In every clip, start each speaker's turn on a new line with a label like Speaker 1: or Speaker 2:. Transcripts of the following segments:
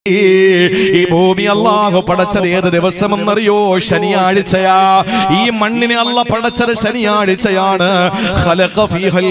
Speaker 1: ഈ ഭൂമി അള്ളാഹു പടച്ചത് ഏത് ദിവസമെന്നറിയോ ശനിയാഴ്ചയാ ഈ മണ്ണിനെ അല്ല പടച്ചത് ശനിയാഴ്ചയാണ് ഖലഖ ഫീഹൽ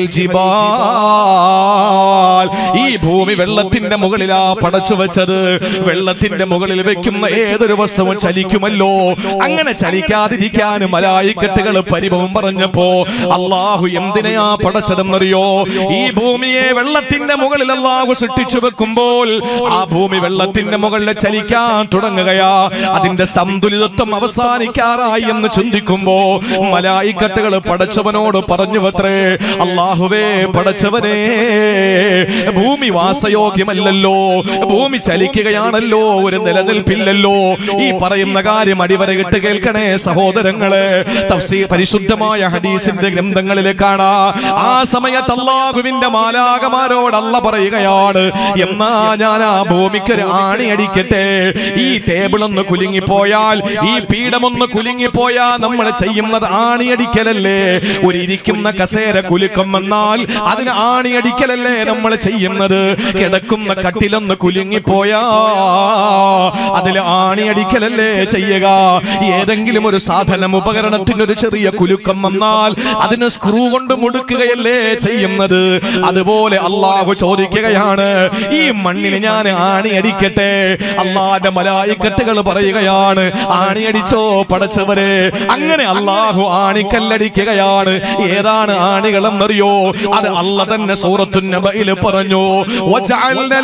Speaker 1: ജിബാൽ. ഈ ഭൂമി വെള്ളത്തിന്റെ മുകളിലാ പടച്ചു വെച്ചത് വെള്ളത്തിന്റെ മുകളിൽ വെക്കുന്ന ഏതൊരു വസ്തുവും ചലിക്കുമല്ലോ അങ്ങനെ ചലിക്കാതിരിക്കാൻ മലായിക്കട്ടുകൾ പരിഭവം പറഞ്ഞപ്പോ അള്ളാഹു എന്തിനെയാ പടച്ചതെന്നറിയോ ഈ ഭൂമിയെ വെള്ളത്തിന്റെ മുകളിൽ അള്ളാഹു സൃഷ്ടിച്ചു വെക്കുമ്പോൾ ആ ഭൂമി വെള്ളത്തിന്റെ മുകളിൽ ചലിക്കാൻ തുടങ്ങുകയാ അതിന്റെ സന്തുലിതത്വം അവസാനിക്കാറായി എന്ന് ചിന്തിക്കുമ്പോ മലായിക്കട്ടുകൾ പടച്ചവനോട് പറഞ്ഞു അത്രേ അള്ളാഹുവേ പടച്ചവനെ ഭൂമി വാസയോഗ്യമല്ലല്ലോ ഭൂമി ചലിക്കുകയാണല്ലോ ഒരു നിലനിൽപ്പില്ലല്ലോ ഈ പറയുന്ന കാര്യം അടിവരകിട്ട് കേൾക്കണേ സഹോദരങ്ങളെ തഫ്സീർ പരിശുദ്ധമായ ഹദീസിന്റെ ഗ്രന്ഥങ്ങളിൽ കാണാ ആ സമയത്ത് അള്ളാഹുവിന്റെ മാലാകമാരോട് അല്ല പറയുകയാണ് എന്നാ ഞാൻ ആ ഭൂമിക്ക് ഒരു ആണി അടിക്കട്ടെ ഈ ടേബിൾ ഒന്ന് കുലുങ്ങിപ്പോയാൽ ഈ പീഠമൊന്ന് കുലുങ്ങിപ്പോയാൽ നമ്മൾ ചെയ്യുന്നത് ആണി അടിക്കലല്ലേ ഒരു ഇരിക്കുന്ന കസേര കുലുക്കം വന്നാൽ അതിന് ആണി അടിക്കലല്ലേ നമ്മൾ ചെയ്യുന്നത് കിടക്കുന്ന കട്ടിലൊന്ന് കുലുങ്ങിപ്പോയാ അതിൽ ആണി അടിക്കലല്ലേ ചെയ്യുക ഏതെങ്കിലും ഒരു സാധനം ഉപകരണത്തിന് ഒരു ചെറിയ കുലുക്കം വന്നാൽ അതിന് സ്ക്രൂ കൊണ്ട് മുടുക്കുകയല്ലേ ചെയ്യുന്നത് അതുപോലെ അള്ളാഹു ചോദിക്കുകയാണ് ഈ മണ്ണിന് ഞാൻ ആണി അടിക്കട്ടെ അള്ളാന്റെ മലായിക്കത്തുകൾ പറയുകയാണ് ആണി അടിച്ചോ പടച്ചവരെ അങ്ങനെ അള്ളാഹു ആണിക്കല്ലടിക്കുകയാണ് ഏതാണ് ആണികളെന്നറിയോ അത് അല്ല തന്നെ സൂറത്തു നബയിൽ പറഞ്ഞു വജഅൽനൽ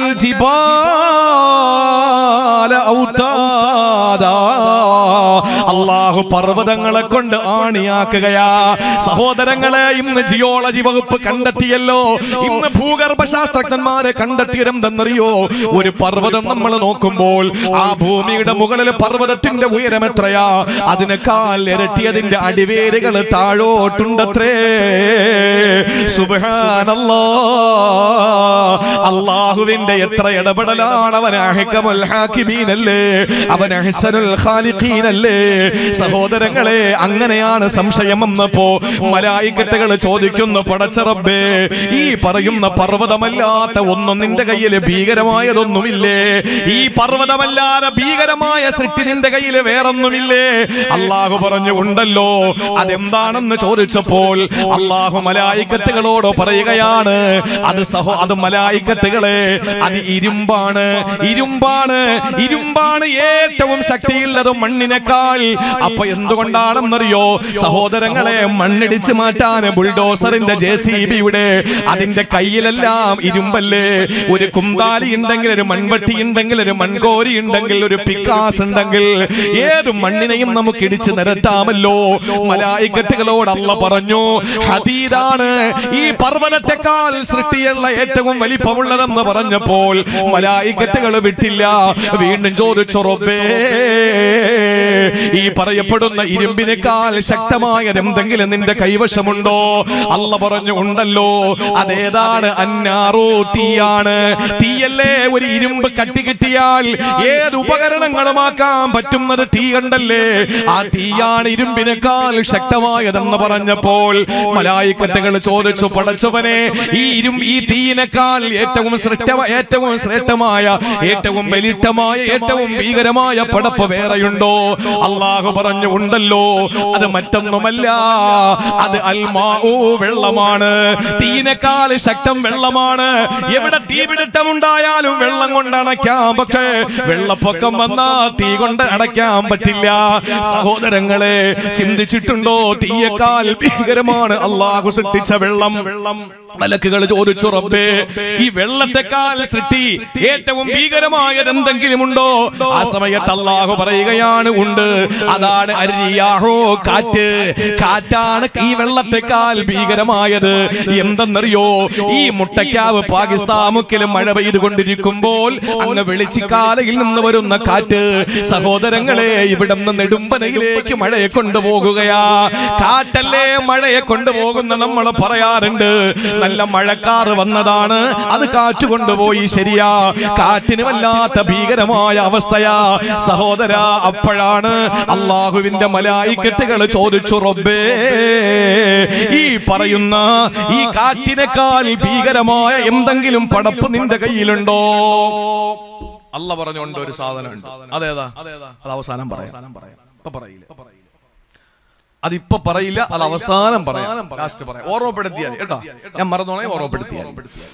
Speaker 1: ജിബാല ഔതാദാ അള്ളാഹു പർവ്വതങ്ങളെ കൊണ്ട് ആണിയാക്കുകയാ സഹോദരങ്ങളെ ഇന്ന് ജിയോളജി വകുപ്പ് കണ്ടെത്തിയല്ലോ ഇന്ന് ഭൂഗർഭ ശാസ്ത്രജ്ഞന്മാരെ കണ്ടെത്തിയതെന്തെന്നറിയോ ഒരു പർവ്വതം നമ്മൾ നോക്കുമ്പോൾ ആ ഭൂമിയുടെ മുകളിൽ പർവ്വതത്തിന്റെ ഉയരം എത്രയാ അതിനേക്കാൾ ഇരട്ടിയതിന്റെ അടിവേരുകൾ താഴോട്ടുണ്ടത്രേ സുബ്ഹാനല്ലാ അള്ളാഹുവിന്റെ എത്ര ഇടപെടലാണ് അവൻ അഹ്കമുൽ ഹാക്കിമീനല്ലേ അവൻ അഹ്സനുൽ ഖാലിഖീനല്ലേ സഹോദരങ്ങളെ അങ്ങനെയാണ് സംശയം വന്നപ്പോ മലായിക്കട്ടുകൾ ചോദിക്കുന്നു പടച്ചറബേ ഈ പറയുന്ന പർവ്വതമല്ലാത്ത ഒന്നും നിന്റെ കയ്യിൽ ഭീകരമായതൊന്നുമില്ലേ ഈ പർവ്വതമല്ലാതെ ഭീകരമായ സൃഷ്ടി നിന്റെ കയ്യിൽ വേറൊന്നുമില്ലേ അള്ളാഹു പറഞ്ഞു ഉണ്ടല്ലോ അതെന്താണെന്ന് ചോദിച്ചപ്പോൾ അള്ളാഹു മലായിക്കത്തുകളോട് പറയുകയാണ് അത് സഹോ അത് മലായിക്കത്തുകളെ അത് ഇരുമ്പാണ് ഇരുമ്പാണ് ഇരുമ്പാണ് ഏറ്റവും ശക്തിയുള്ളത് മണ്ണിനേക്കാൾ അപ്പൊ എന്തുകൊണ്ടാണെന്നറിയോ സഹോദരങ്ങളെ മണ്ണിടിച്ച് മാറ്റാൻ ബുൾഡോസറിന്റെ ജെ സി ബിയുടെ അതിന്റെ കയ്യിലെല്ലാം ഇരുമ്പല്ലേ ഒരു കുന്താലി ഉണ്ടെങ്കിൽ ഒരു മൺവട്ടി ഉണ്ടെങ്കിൽ ഒരു മൺകോരി ഉണ്ടെങ്കിൽ ഒരു പിക്കാസ് ഉണ്ടെങ്കിൽ ഏത് മണ്ണിനെയും നമുക്ക് ഇടിച്ച് നിരത്താമല്ലോ മലായിക്കട്ടുകളോട് അല്ല പറഞ്ഞു ഹദീദാണ് ഈ പർവ്വതത്തെക്കാൾ സൃഷ്ടിയുള്ള ഏറ്റവും വലിപ്പമുള്ളതെന്ന് പറഞ്ഞപ്പോൾ മലായിക്കട്ടുകൾ വിട്ടില്ല വീണ്ടും ചോദിച്ചു റബ്ബേ ഈ പറയപ്പെടുന്ന ഇരുമ്പിനേക്കാൾ ശക്തമായ എന്തെങ്കിലും നിന്റെ കൈവശമുണ്ടോ അല്ല പറഞ്ഞു ഉണ്ടല്ലോ അതേതാണ് അന്നാറോ തീയാണ് തീയല്ലേ ഒരു ഇരുമ്പ് കട്ടി കിട്ടിയാൽ ഏത് ഉപകരണങ്ങളുമാക്കാൻ പറ്റുന്നത് തീ കണ്ടല്ലേ ആ തീയാണ് ഇരുമ്പിനേക്കാൾ ശക്തമായതെന്ന് പറഞ്ഞപ്പോൾ മലായിക്കറ്റകൾ ചോദിച്ചു പടച്ചവനെ ഈ ഇരും ഈ തീയിനേക്കാൾ ഏറ്റവും ശ്രേഷ്ഠ ഏറ്റവും ശ്രേഷ്ഠമായ ഏറ്റവും ബലിഷ്ഠമായ ഏറ്റവും ഭീകരമായ പടപ്പ് വേറെയുണ്ടോ അള്ളാഹു പറഞ്ഞു ഉണ്ടല്ലോ അത് മറ്റൊന്നുമല്ല അത് അൽമാഊ വെള്ളമാണ് തീനേക്കാൾ ശക്തം വെള്ളമാണ് എവിടെ തീപിടുത്തം ഉണ്ടായാലും വെള്ളം കൊണ്ട് അണയ്ക്കാം പക്ഷേ വെള്ളപ്പൊക്കം വന്നാ തീ കൊണ്ട് അടയ്ക്കാൻ പറ്റില്ല സഹോദരങ്ങളെ ചിന്തിച്ചിട്ടുണ്ടോ തീയേക്കാൾ ഭീകരമാണ് അള്ളാഹു സൃഷ്ടിച്ച വെള്ളം വെള്ളം മലക്കുകൾ ചോദിച്ചു റബ്ബേ ഈ വെള്ളത്തെക്കാൾ സൃഷ്ടി ഏറ്റവും ഭീകരമായത് എന്തെങ്കിലും ഉണ്ടോ ആ സമയത്ത് അള്ളാഹു പറയുകയാണ് ഉണ്ട് അതാണ് അരിയാഹോ കാറ്റ് കാറ്റാണ് ഈ വെള്ളത്തെക്കാൾ ഭീകരമായത് എന്തെന്നറിയോ ഈ മുട്ടയ്ക്കാവ് പാകിസ്ഥാൻ മുക്കിലും മഴ പെയ്തുകൊണ്ടിരിക്കുമ്പോൾ അങ്ങ് വെളിച്ചിക്കാലയിൽ നിന്ന് വരുന്ന കാറ്റ് സഹോദരങ്ങളെ ഇവിടെ നിന്ന് നെടുമ്പനയിലേക്ക് മഴയെ കൊണ്ടുപോകുകയാ കാറ്റല്ലേ മഴയെ കൊണ്ടുപോകുന്ന നമ്മൾ പറയാറുണ്ട് നല്ല മഴക്കാറ് വന്നതാണ് അത് കാറ്റ് കൊണ്ടുപോയി ശരിയാ കാറ്റിന് വല്ലാത്ത ഭീകരമായ അവസ്ഥയാ സഹോദര അപ്പോഴാണ് അള്ളാഹുവിന്റെ മലായിക്കെട്ടുകൾ ചോദിച്ചു റബ്ബേ ഈ പറയുന്ന ഈ കാറ്റിനേക്കാൾ ഭീകരമായ എന്തെങ്കിലും പടപ്പ് നിന്റെ കയ്യിലുണ്ടോ അല്ല പറഞ്ഞുകൊണ്ട് ഒരു സാധനം ഉണ്ട് അതേതാ അത് അവസാനം പറയാം ഇപ്പൊ പറയില്ല അതിപ്പോ പറയില്ല അത് അവസാനം പറയാം ലാസ്റ്റ് പറയാം ഓർമ്മപ്പെടുത്തിയാൽ കേട്ടോ ഞാൻ മറന്നോണേ ഓർമ്മപ്പെടുത്തിയാൽ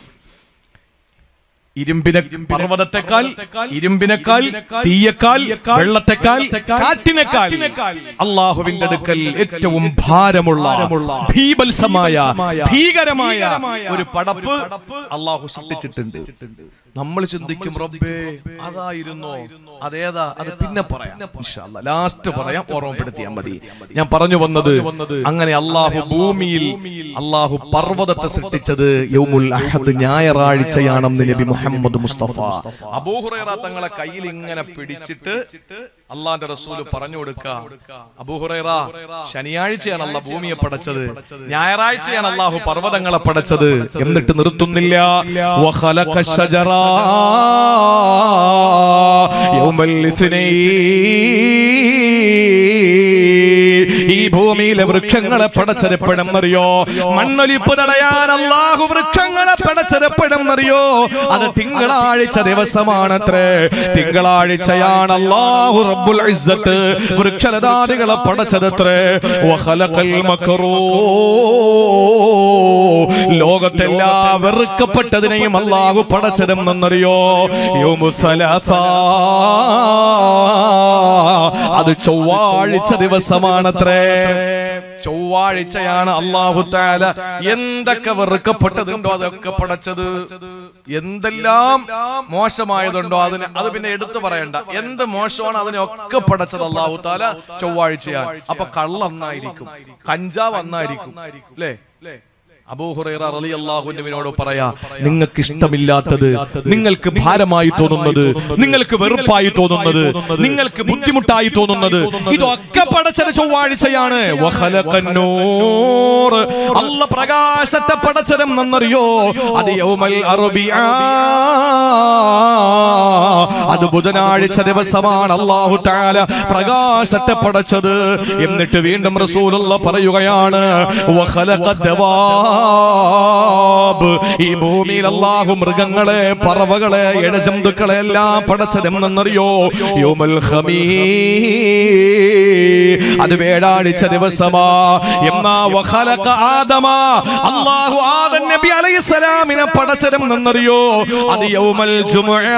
Speaker 1: ഇരുമ്പിനെ പർവ്വതത്തെക്കാൾ ഇരുമ്പിനേക്കാൾ തീയേക്കാൾ വെള്ളത്തെക്കാൾ കാറ്റിനേക്കാൾ അള്ളാഹുവിന്റെ അടുക്കൽ ഏറ്റവും ഭാരമുള്ള ഭീബത്സമായ ഭീകരമായ ഒരു പടപ്പ് അള്ളാഹു സൃഷ്ടിച്ചിട്ടുണ്ട് നമ്മൾ ചിന്തിക്കും റബ്ബേ അതായിരുന്നോ അതേതാ അത് പിന്നെ പറയാം ലാസ്റ്റ് പറയാം ഓർമ്മപ്പെടുത്തിയാൽ മതി ഞാൻ പറഞ്ഞു വന്നത് അങ്ങനെ അള്ളാഹു ഭൂമിയിൽ അള്ളാഹു പർവ്വതത്തെ സൃഷ്ടിച്ചത് യൗമുൽ അഹദ് ഞായറാഴ്ചയാണെന്ന് നബി മുഹമ്മദ് മുസ്തഫ അബൂഹുറൈറ തങ്ങളെ കയ്യിൽ ഇങ്ങനെ പിടിച്ചിട്ട് അള്ളാന്റെ റസൂല് പറഞ്ഞു കൊടുക്ക അബൂഹുറൈറ ശനിയാഴ്ചയാണ് അള്ളാഹ് ഭൂമിയെ പടച്ചത് ഞായറാഴ്ചയാണ് അള്ളാഹു പർവ്വതങ്ങളെ പടച്ചത് എന്നിട്ട് നിർത്തുന്നില്ല വഖലഖ الشجرة يوم الاثنين ഈ ഭൂമിയിലെ വൃക്ഷങ്ങളെ പടച്ചെരപ്പെടുന്നറിയോ മണ്ണൊലിപ്പ് തടയാൻ അള്ളാഹു വൃക്ഷങ്ങളെ പടച്ചെരപ്പെടുന്നറിയോ അത് തിങ്കളാഴ്ച ദിവസമാണത്രേ തിങ്കളാഴ്ചയാണ് അള്ളാഹു റബ്ബുൽ ഇസ്സത്ത് വൃക്ഷലതാദികളെ പടച്ചതത്രേ വഖലഖൽ മക്റൂ ലോകത്തെല്ലാ വെറുക്കപ്പെട്ടതിനെയും അള്ളാഹു പടച്ചതെന്നറിയോ അത് ചൊവ്വാഴ്ച ദിവസമാണത്രേ ചൊവ്വാഴ്ചയാണ് അള്ളാഹു താല എന്തൊക്കെ വെറുക്കപ്പെട്ടതുണ്ടോ അതൊക്കെ പടച്ചത് എന്തെല്ലാം മോശമായതുണ്ടോ അതിന് അത് പിന്നെ എടുത്തു പറയണ്ട എന്ത് മോശമാണ് അതിനൊക്കെ പടച്ചത് അള്ളാഹു താല ചൊവ്വാഴ്ചയാണ് അപ്പൊ കള്ളന്നായിരിക്കും കഞ്ചാവ് അന്നായിരിക്കും അല്ലേ അബൂഹുറൈറ റളിയല്ലാഹുവിനോട് പറയാ നിങ്ങൾക്ക് ഇഷ്ടമില്ലാത്തത് നിങ്ങൾക്ക് ഭാരമായി തോന്നുന്നത് നിങ്ങൾക്ക് വെറുപ്പായി തോന്നുന്നത് നിങ്ങൾക്ക് ബുദ്ധിമുട്ടായി തോന്നുന്നത് ഇതൊക്കെ പടച്ചത് ചൊവ്വാഴ്ചയാണ് വഖലഖന്നൂർ അല്ല പ്രകാശത്തെ പടച്ചതും എന്നറിയോ അത് യൗമൽ അറബിയ അത് ബുധനാഴ്ച ദിവസമാണ് അല്ലാഹു തആല പ്രകാശത്തെ പടച്ചത് എന്നിട്ട് വീണ്ടും റസൂലുള്ള പറയുകയാണ് വഖലഖ ദവാബ് ഈ ഭൂമിയിൽ അല്ലാഹു മൃഗങ്ങളെ പറവകളെ ഇഴജന്തുക്കളെ എല്ലാം പടച്ചതെന്നറിയോ യോമൽ ഖമീ അത് വേടാഴ്ച ദിവസമാ എന്നാ വഖലഖ ആദമ അല്ലാഹു ആദം നബി അലൈഹിസ്സലാമിനെ പടച്ചതെന്നറിയോ അത് യൗമൽ ജുമുഅ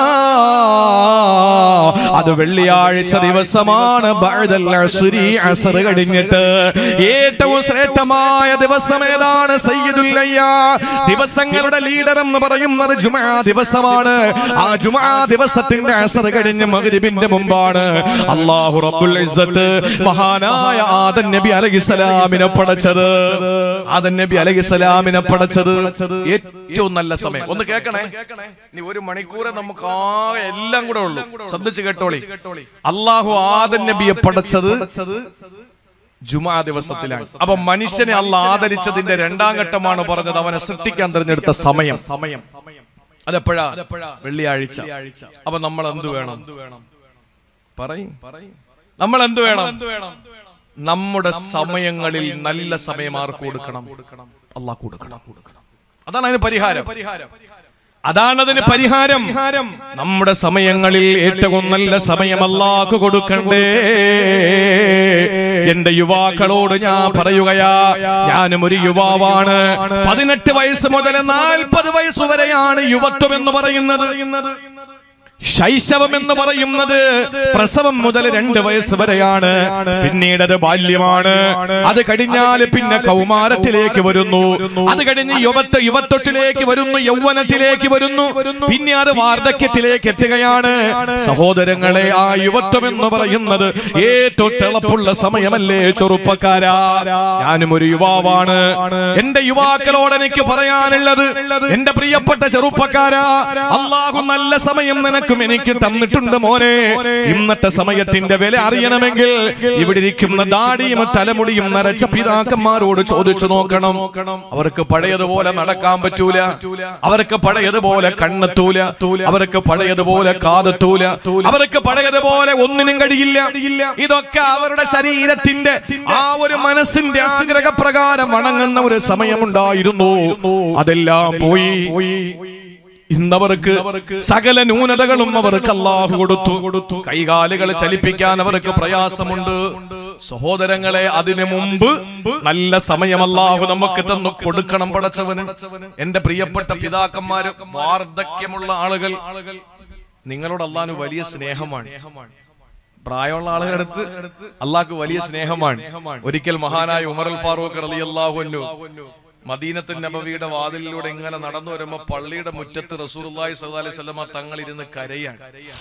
Speaker 1: അത് വെള്ളിയാഴ്ച ദിവസമാണ് ബഅദൽ അസ്രി അസ്ർ കഴിഞ്ഞിട്ട് ഏറ്റവും ശ്രേഷ്ഠമായ ദിവസം ഏതാണ് സയ്യിദുൽ അയ്യാ ദിവസങ്ങളുടെ ലീഡർ എന്ന് പറയുന്നത് ജുമുഅ ദിവസമാണ് ആ ജുമുഅ ദിവസത്തിന്റെ അസ്ർ കഴിഞ്ഞ് മഗ്രിബിന്റെ മുമ്പാണ് അല്ലാഹു റബ്ബുൽ ഇസ്സത്ത് മഹാനായ ആദം നബി അലൈഹിസ്സലാമിനെ പടച്ചത് ആദം നബി അലൈഹിസ്സലാമിനെ പടച്ചത് ഏറ്റവും നല്ല സമയം ഒന്ന് കേൾക്കണേ ഇനി ഒരു മണിക്കൂറെ നമുക്ക് ആകെ എല്ലാം കൂടെ ഉള്ളൂ ശ്രദ്ധിച്ച് കേട്ടോളി അള്ളാഹു ആദൻ നബിയെ പടച്ചത് ജുമാ ദിവസത്തിലാണ് അപ്പൊ മനുഷ്യനെ അല്ല ആദരിച്ചതിന്റെ രണ്ടാം ഘട്ടമാണ് പറഞ്ഞത് അവനെ സൃഷ്ടിക്കാൻ തിരഞ്ഞെടുത്ത സമയം സമയം അതെപ്പോഴാ വെള്ളിയാഴ്ച അപ്പൊ നമ്മൾ എന്ത് വേണം പറയും നമ്മൾ എന്ത് വേണം നമ്മുടെ സമയങ്ങളിൽ നല്ല സമയം ആർക്ക് കൊടുക്കണം അള്ളാഹ് കൊടുക്കണം അതാണ് അതിന് പരിഹാരം അതാണ് അതിന് പരിഹാരം നമ്മുടെ സമയങ്ങളിൽ ഏറ്റവും നല്ല സമയം അല്ലാഹു കൊടുക്കണ്ടേ എന്റെ യുവാക്കളോട് ഞാൻ പറയുകയാ ഞാനും ഒരു യുവാവാണ് പതിനെട്ട് വയസ്സ് മുതൽ നാൽപ്പത് വയസ്സ് വരെയാണ് യുവത്വം എന്ന് പറയുന്നത് ശൈശവം എന്ന് പറയുന്നത് പ്രസവം മുതൽ രണ്ട് വയസ്സ് വരെയാണ് പിന്നീട് അത് ബാല്യമാണ് അത് കഴിഞ്ഞാൽ പിന്നെ കൗമാരത്തിലേക്ക് വരുന്നു അത് കഴിഞ്ഞ് യുവത്വ യുവത്വത്തിലേക്ക് വരുന്നു യൗവനത്തിലേക്ക് വരുന്നു പിന്നെ അത് വാർദ്ധക്യത്തിലേക്ക് എത്തുകയാണ് സഹോദരങ്ങളെ ആ യുവത്വം എന്ന് പറയുന്നത് ഏറ്റവും തിളപ്പുള്ള സമയമല്ലേ ചെറുപ്പക്കാരാ ഞാനും ഒരു യുവാവാണ് എന്റെ യുവാക്കളോട് എനിക്ക് പറയാനുള്ളത് എന്റെ പ്രിയപ്പെട്ട ചെറുപ്പക്കാരാ അള്ളാഹു നല്ല സമയം നിനക്കും എനിക്ക് തന്നിട്ടുണ്ട് മോനെ ഇന്നത്തെ സമയത്തിന്റെ വില അറിയണമെങ്കിൽ ഇവിടെ ഇരിക്കുന്ന ദാടിയും തലമുടിയും നരച്ച പിതാക്കന്മാരോട് ചോദിച്ചു നോക്കണം അവർക്ക് പഴയതുപോലെ നടക്കാൻ പറ്റൂല അവർക്ക് പഴയതുപോലെ കണ്ണെത്തൂല അവർക്ക് പഴയതുപോലെ കാതെത്തൂല അവർക്ക് പഴയതുപോലെ ഒന്നിനും കഴിയില്ല ഇതൊക്കെ അവരുടെ ശരീരത്തിന്റെ ആ ഒരു മനസ്സിന്റെ ആഗ്രഹപ്രകാരം വണങ്ങുന്ന ഒരു സമയമുണ്ടായിരുന്നു അതെല്ലാം പോയി ഇന്നവർക്ക് സകല ന്യൂനതകളും അവർക്ക് അള്ളാഹു കൊടുത്തു കൊടുത്തു കൈകാലുകൾ ചലിപ്പിക്കാൻ അവർക്ക് പ്രയാസമുണ്ട് സഹോദരങ്ങളെ അതിനു മുമ്പ് നല്ല സമയം അല്ലാഹു നമുക്ക് തന്നു കൊടുക്കണം പടച്ചവന് എന്റെ പ്രിയപ്പെട്ട പിതാക്കന്മാര് വാർദ്ധക്യമുള്ള ആളുകൾ നിങ്ങളോട് അള്ളാഹു വലിയ സ്നേഹമാണ് പ്രായമുള്ള ആളുകളുടെ അടുത്ത് അള്ളാഹ്ക്ക് വലിയ സ്നേഹമാണ് ഒരിക്കൽ മഹാനായ ഉമർ അൽ ഫാറൂഖ് അലി അള്ളാഹു മദീനത്തുൻ നബവിയുടെ വാതിലിലൂടെ ഇങ്ങനെ നടന്നു വരുമ്പോ പള്ളിയുടെ മുറ്റത്ത് റസൂർല്ലാഹി സല്ലല്ലാഹു അലൈഹി വസല്ലമ തങ്ങൾ ഇരുന്ന് കരയാണ്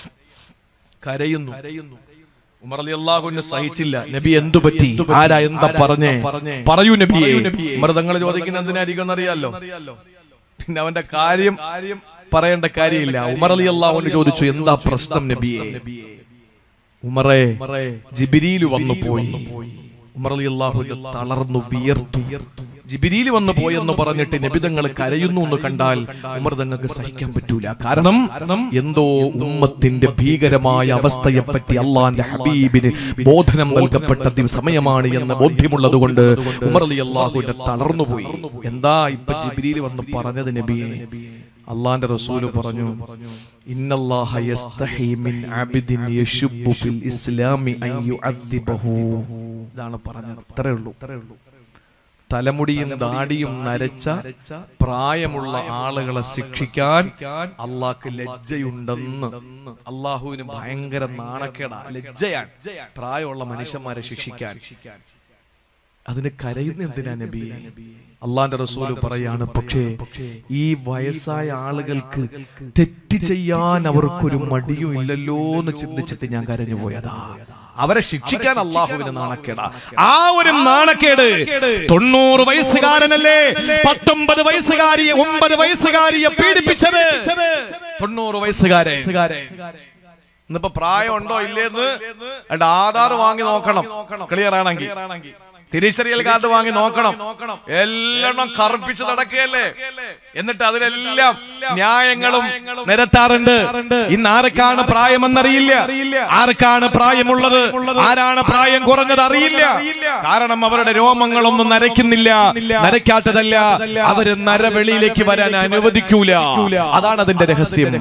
Speaker 1: കരയുന്നു ഉമർ അലി അള്ളാഹുവിന് സഹിച്ചില്ല നബി എന്തു പറ്റി ആരാ എന്താ പറഞ്ഞേ പറയൂ നബിയെ ഉമർ തങ്ങൾ ചോദിക്കുന്ന എന്തിനായിരിക്കും എന്നറിയാലോ പിന്നെ അവന്റെ കാര്യം പറയേണ്ട കാര്യമില്ല ഉമർ അലി അള്ളാഹുവിന് ചോദിച്ചു എന്താ പ്രശ്നം നബിയെ ഉമറെ ജിബിരിയിൽ വന്നു പോയി ഉമർ അലി അള്ളാഹു തളർന്നു വിയർത്തു ജിബിരിയിൽ വന്നു പോയെന്ന് പറഞ്ഞിട്ട് നബിതങ്ങൾ കരയുന്നു എന്ന് കണ്ടാൽ ഉമർ തങ്ങൾക്ക് സഹിക്കാൻ പറ്റൂല കാരണം എന്തോ ഉമ്മത്തിന്റെ ഭീകരമായ അവസ്ഥയെ പറ്റി അള്ളാന്റെ ഹബീബിന് ബോധനം നൽകപ്പെട്ട ദിവ- സമയമാണ് എന്ന ബോധ്യമുള്ളത് കൊണ്ട് ഉമർ അലി അള്ളാഹുവിന്റെ തളർന്നുപോയി എന്താ ഇപ്പൊ ജിബിരിയിൽ വന്ന് പറഞ്ഞത് നബിയെ അള്ളാന്റെ റസൂല് പറഞ്ഞു ഇന്നല്ലാഹ യസ്തഹി മിൻ അബ്ദിൻ യശുബ്ബു ഫിൽ ഇസ്ലാമി അൻ യുഅദ്ദിബഹു ഇതാണ് പറഞ്ഞത് അത്രേ ഉള്ളൂ തലമുടിയും ദാടിയും നരച്ച പ്രായമുള്ള ആളുകളെ ശിക്ഷിക്കാൻ അള്ളാഹ്ക്ക് ലജ്ജയുണ്ടെന്ന് അള്ളാഹുവിന് ഭയങ്കര നാണക്കേടാ ലജ്ജയാണ് പ്രായമുള്ള മനുഷ്യന്മാരെ ശിക്ഷിക്കാൻ അതിന് കരയുന്ന എന്തിനാ നബിയെ അള്ളാന്റെ റസൂല് പറയാണ് പക്ഷേ ഈ വയസ്സായ ആളുകൾക്ക് തെറ്റ് ചെയ്യാൻ അവർക്കൊരു മടിയും ഇല്ലല്ലോ എന്ന് ചിന്തിച്ചിട്ട് ഞാൻ കരഞ്ഞു പോയതാ അവരെ ശിക്ഷിക്കാൻ അള്ളാഹുവിന് നാണക്കേടാ ആ ഒരു നാണക്കേട് തൊണ്ണൂറ് വയസ്സുകാരനല്ലേ പത്തൊമ്പത് വയസ്സുകാരിയെ ഒമ്പത് വയസ്സുകാരിയെ പീഡിപ്പിച്ചത് തൊണ്ണൂറ് വയസ്സുകാരെ ഇന്നിപ്പോ പ്രായമുണ്ടോ ഇല്ലേന്ന് എന്നിട്ട് ആധാർ വാങ്ങി നോക്കണം ക്ലിയർ ആണെങ്കിൽ തിരിച്ചറിയൽ കാർഡ് വാങ്ങി നോക്കണം എല്ലാം കറുപ്പിച്ച് നടക്കുകയല്ലേ എന്നിട്ട് അതിലെല്ലാം ന്യായങ്ങളും നിരത്താറുണ്ട് ഇന്ന് ആർക്കാണ് പ്രായമെന്നറിയില്ല ആർക്കാണ് പ്രായമുള്ളത് ആരാണ് പ്രായം കുറഞ്ഞത് അറിയില്ല കാരണം അവരുടെ രോമങ്ങളൊന്നും നരയ്ക്കുന്നില്ല നരയ്ക്കാത്തതല്ല അവര് നരവെളിയിലേക്ക് വരാൻ അനുവദിക്കൂല അതാണ് അതിന്റെ രഹസ്യം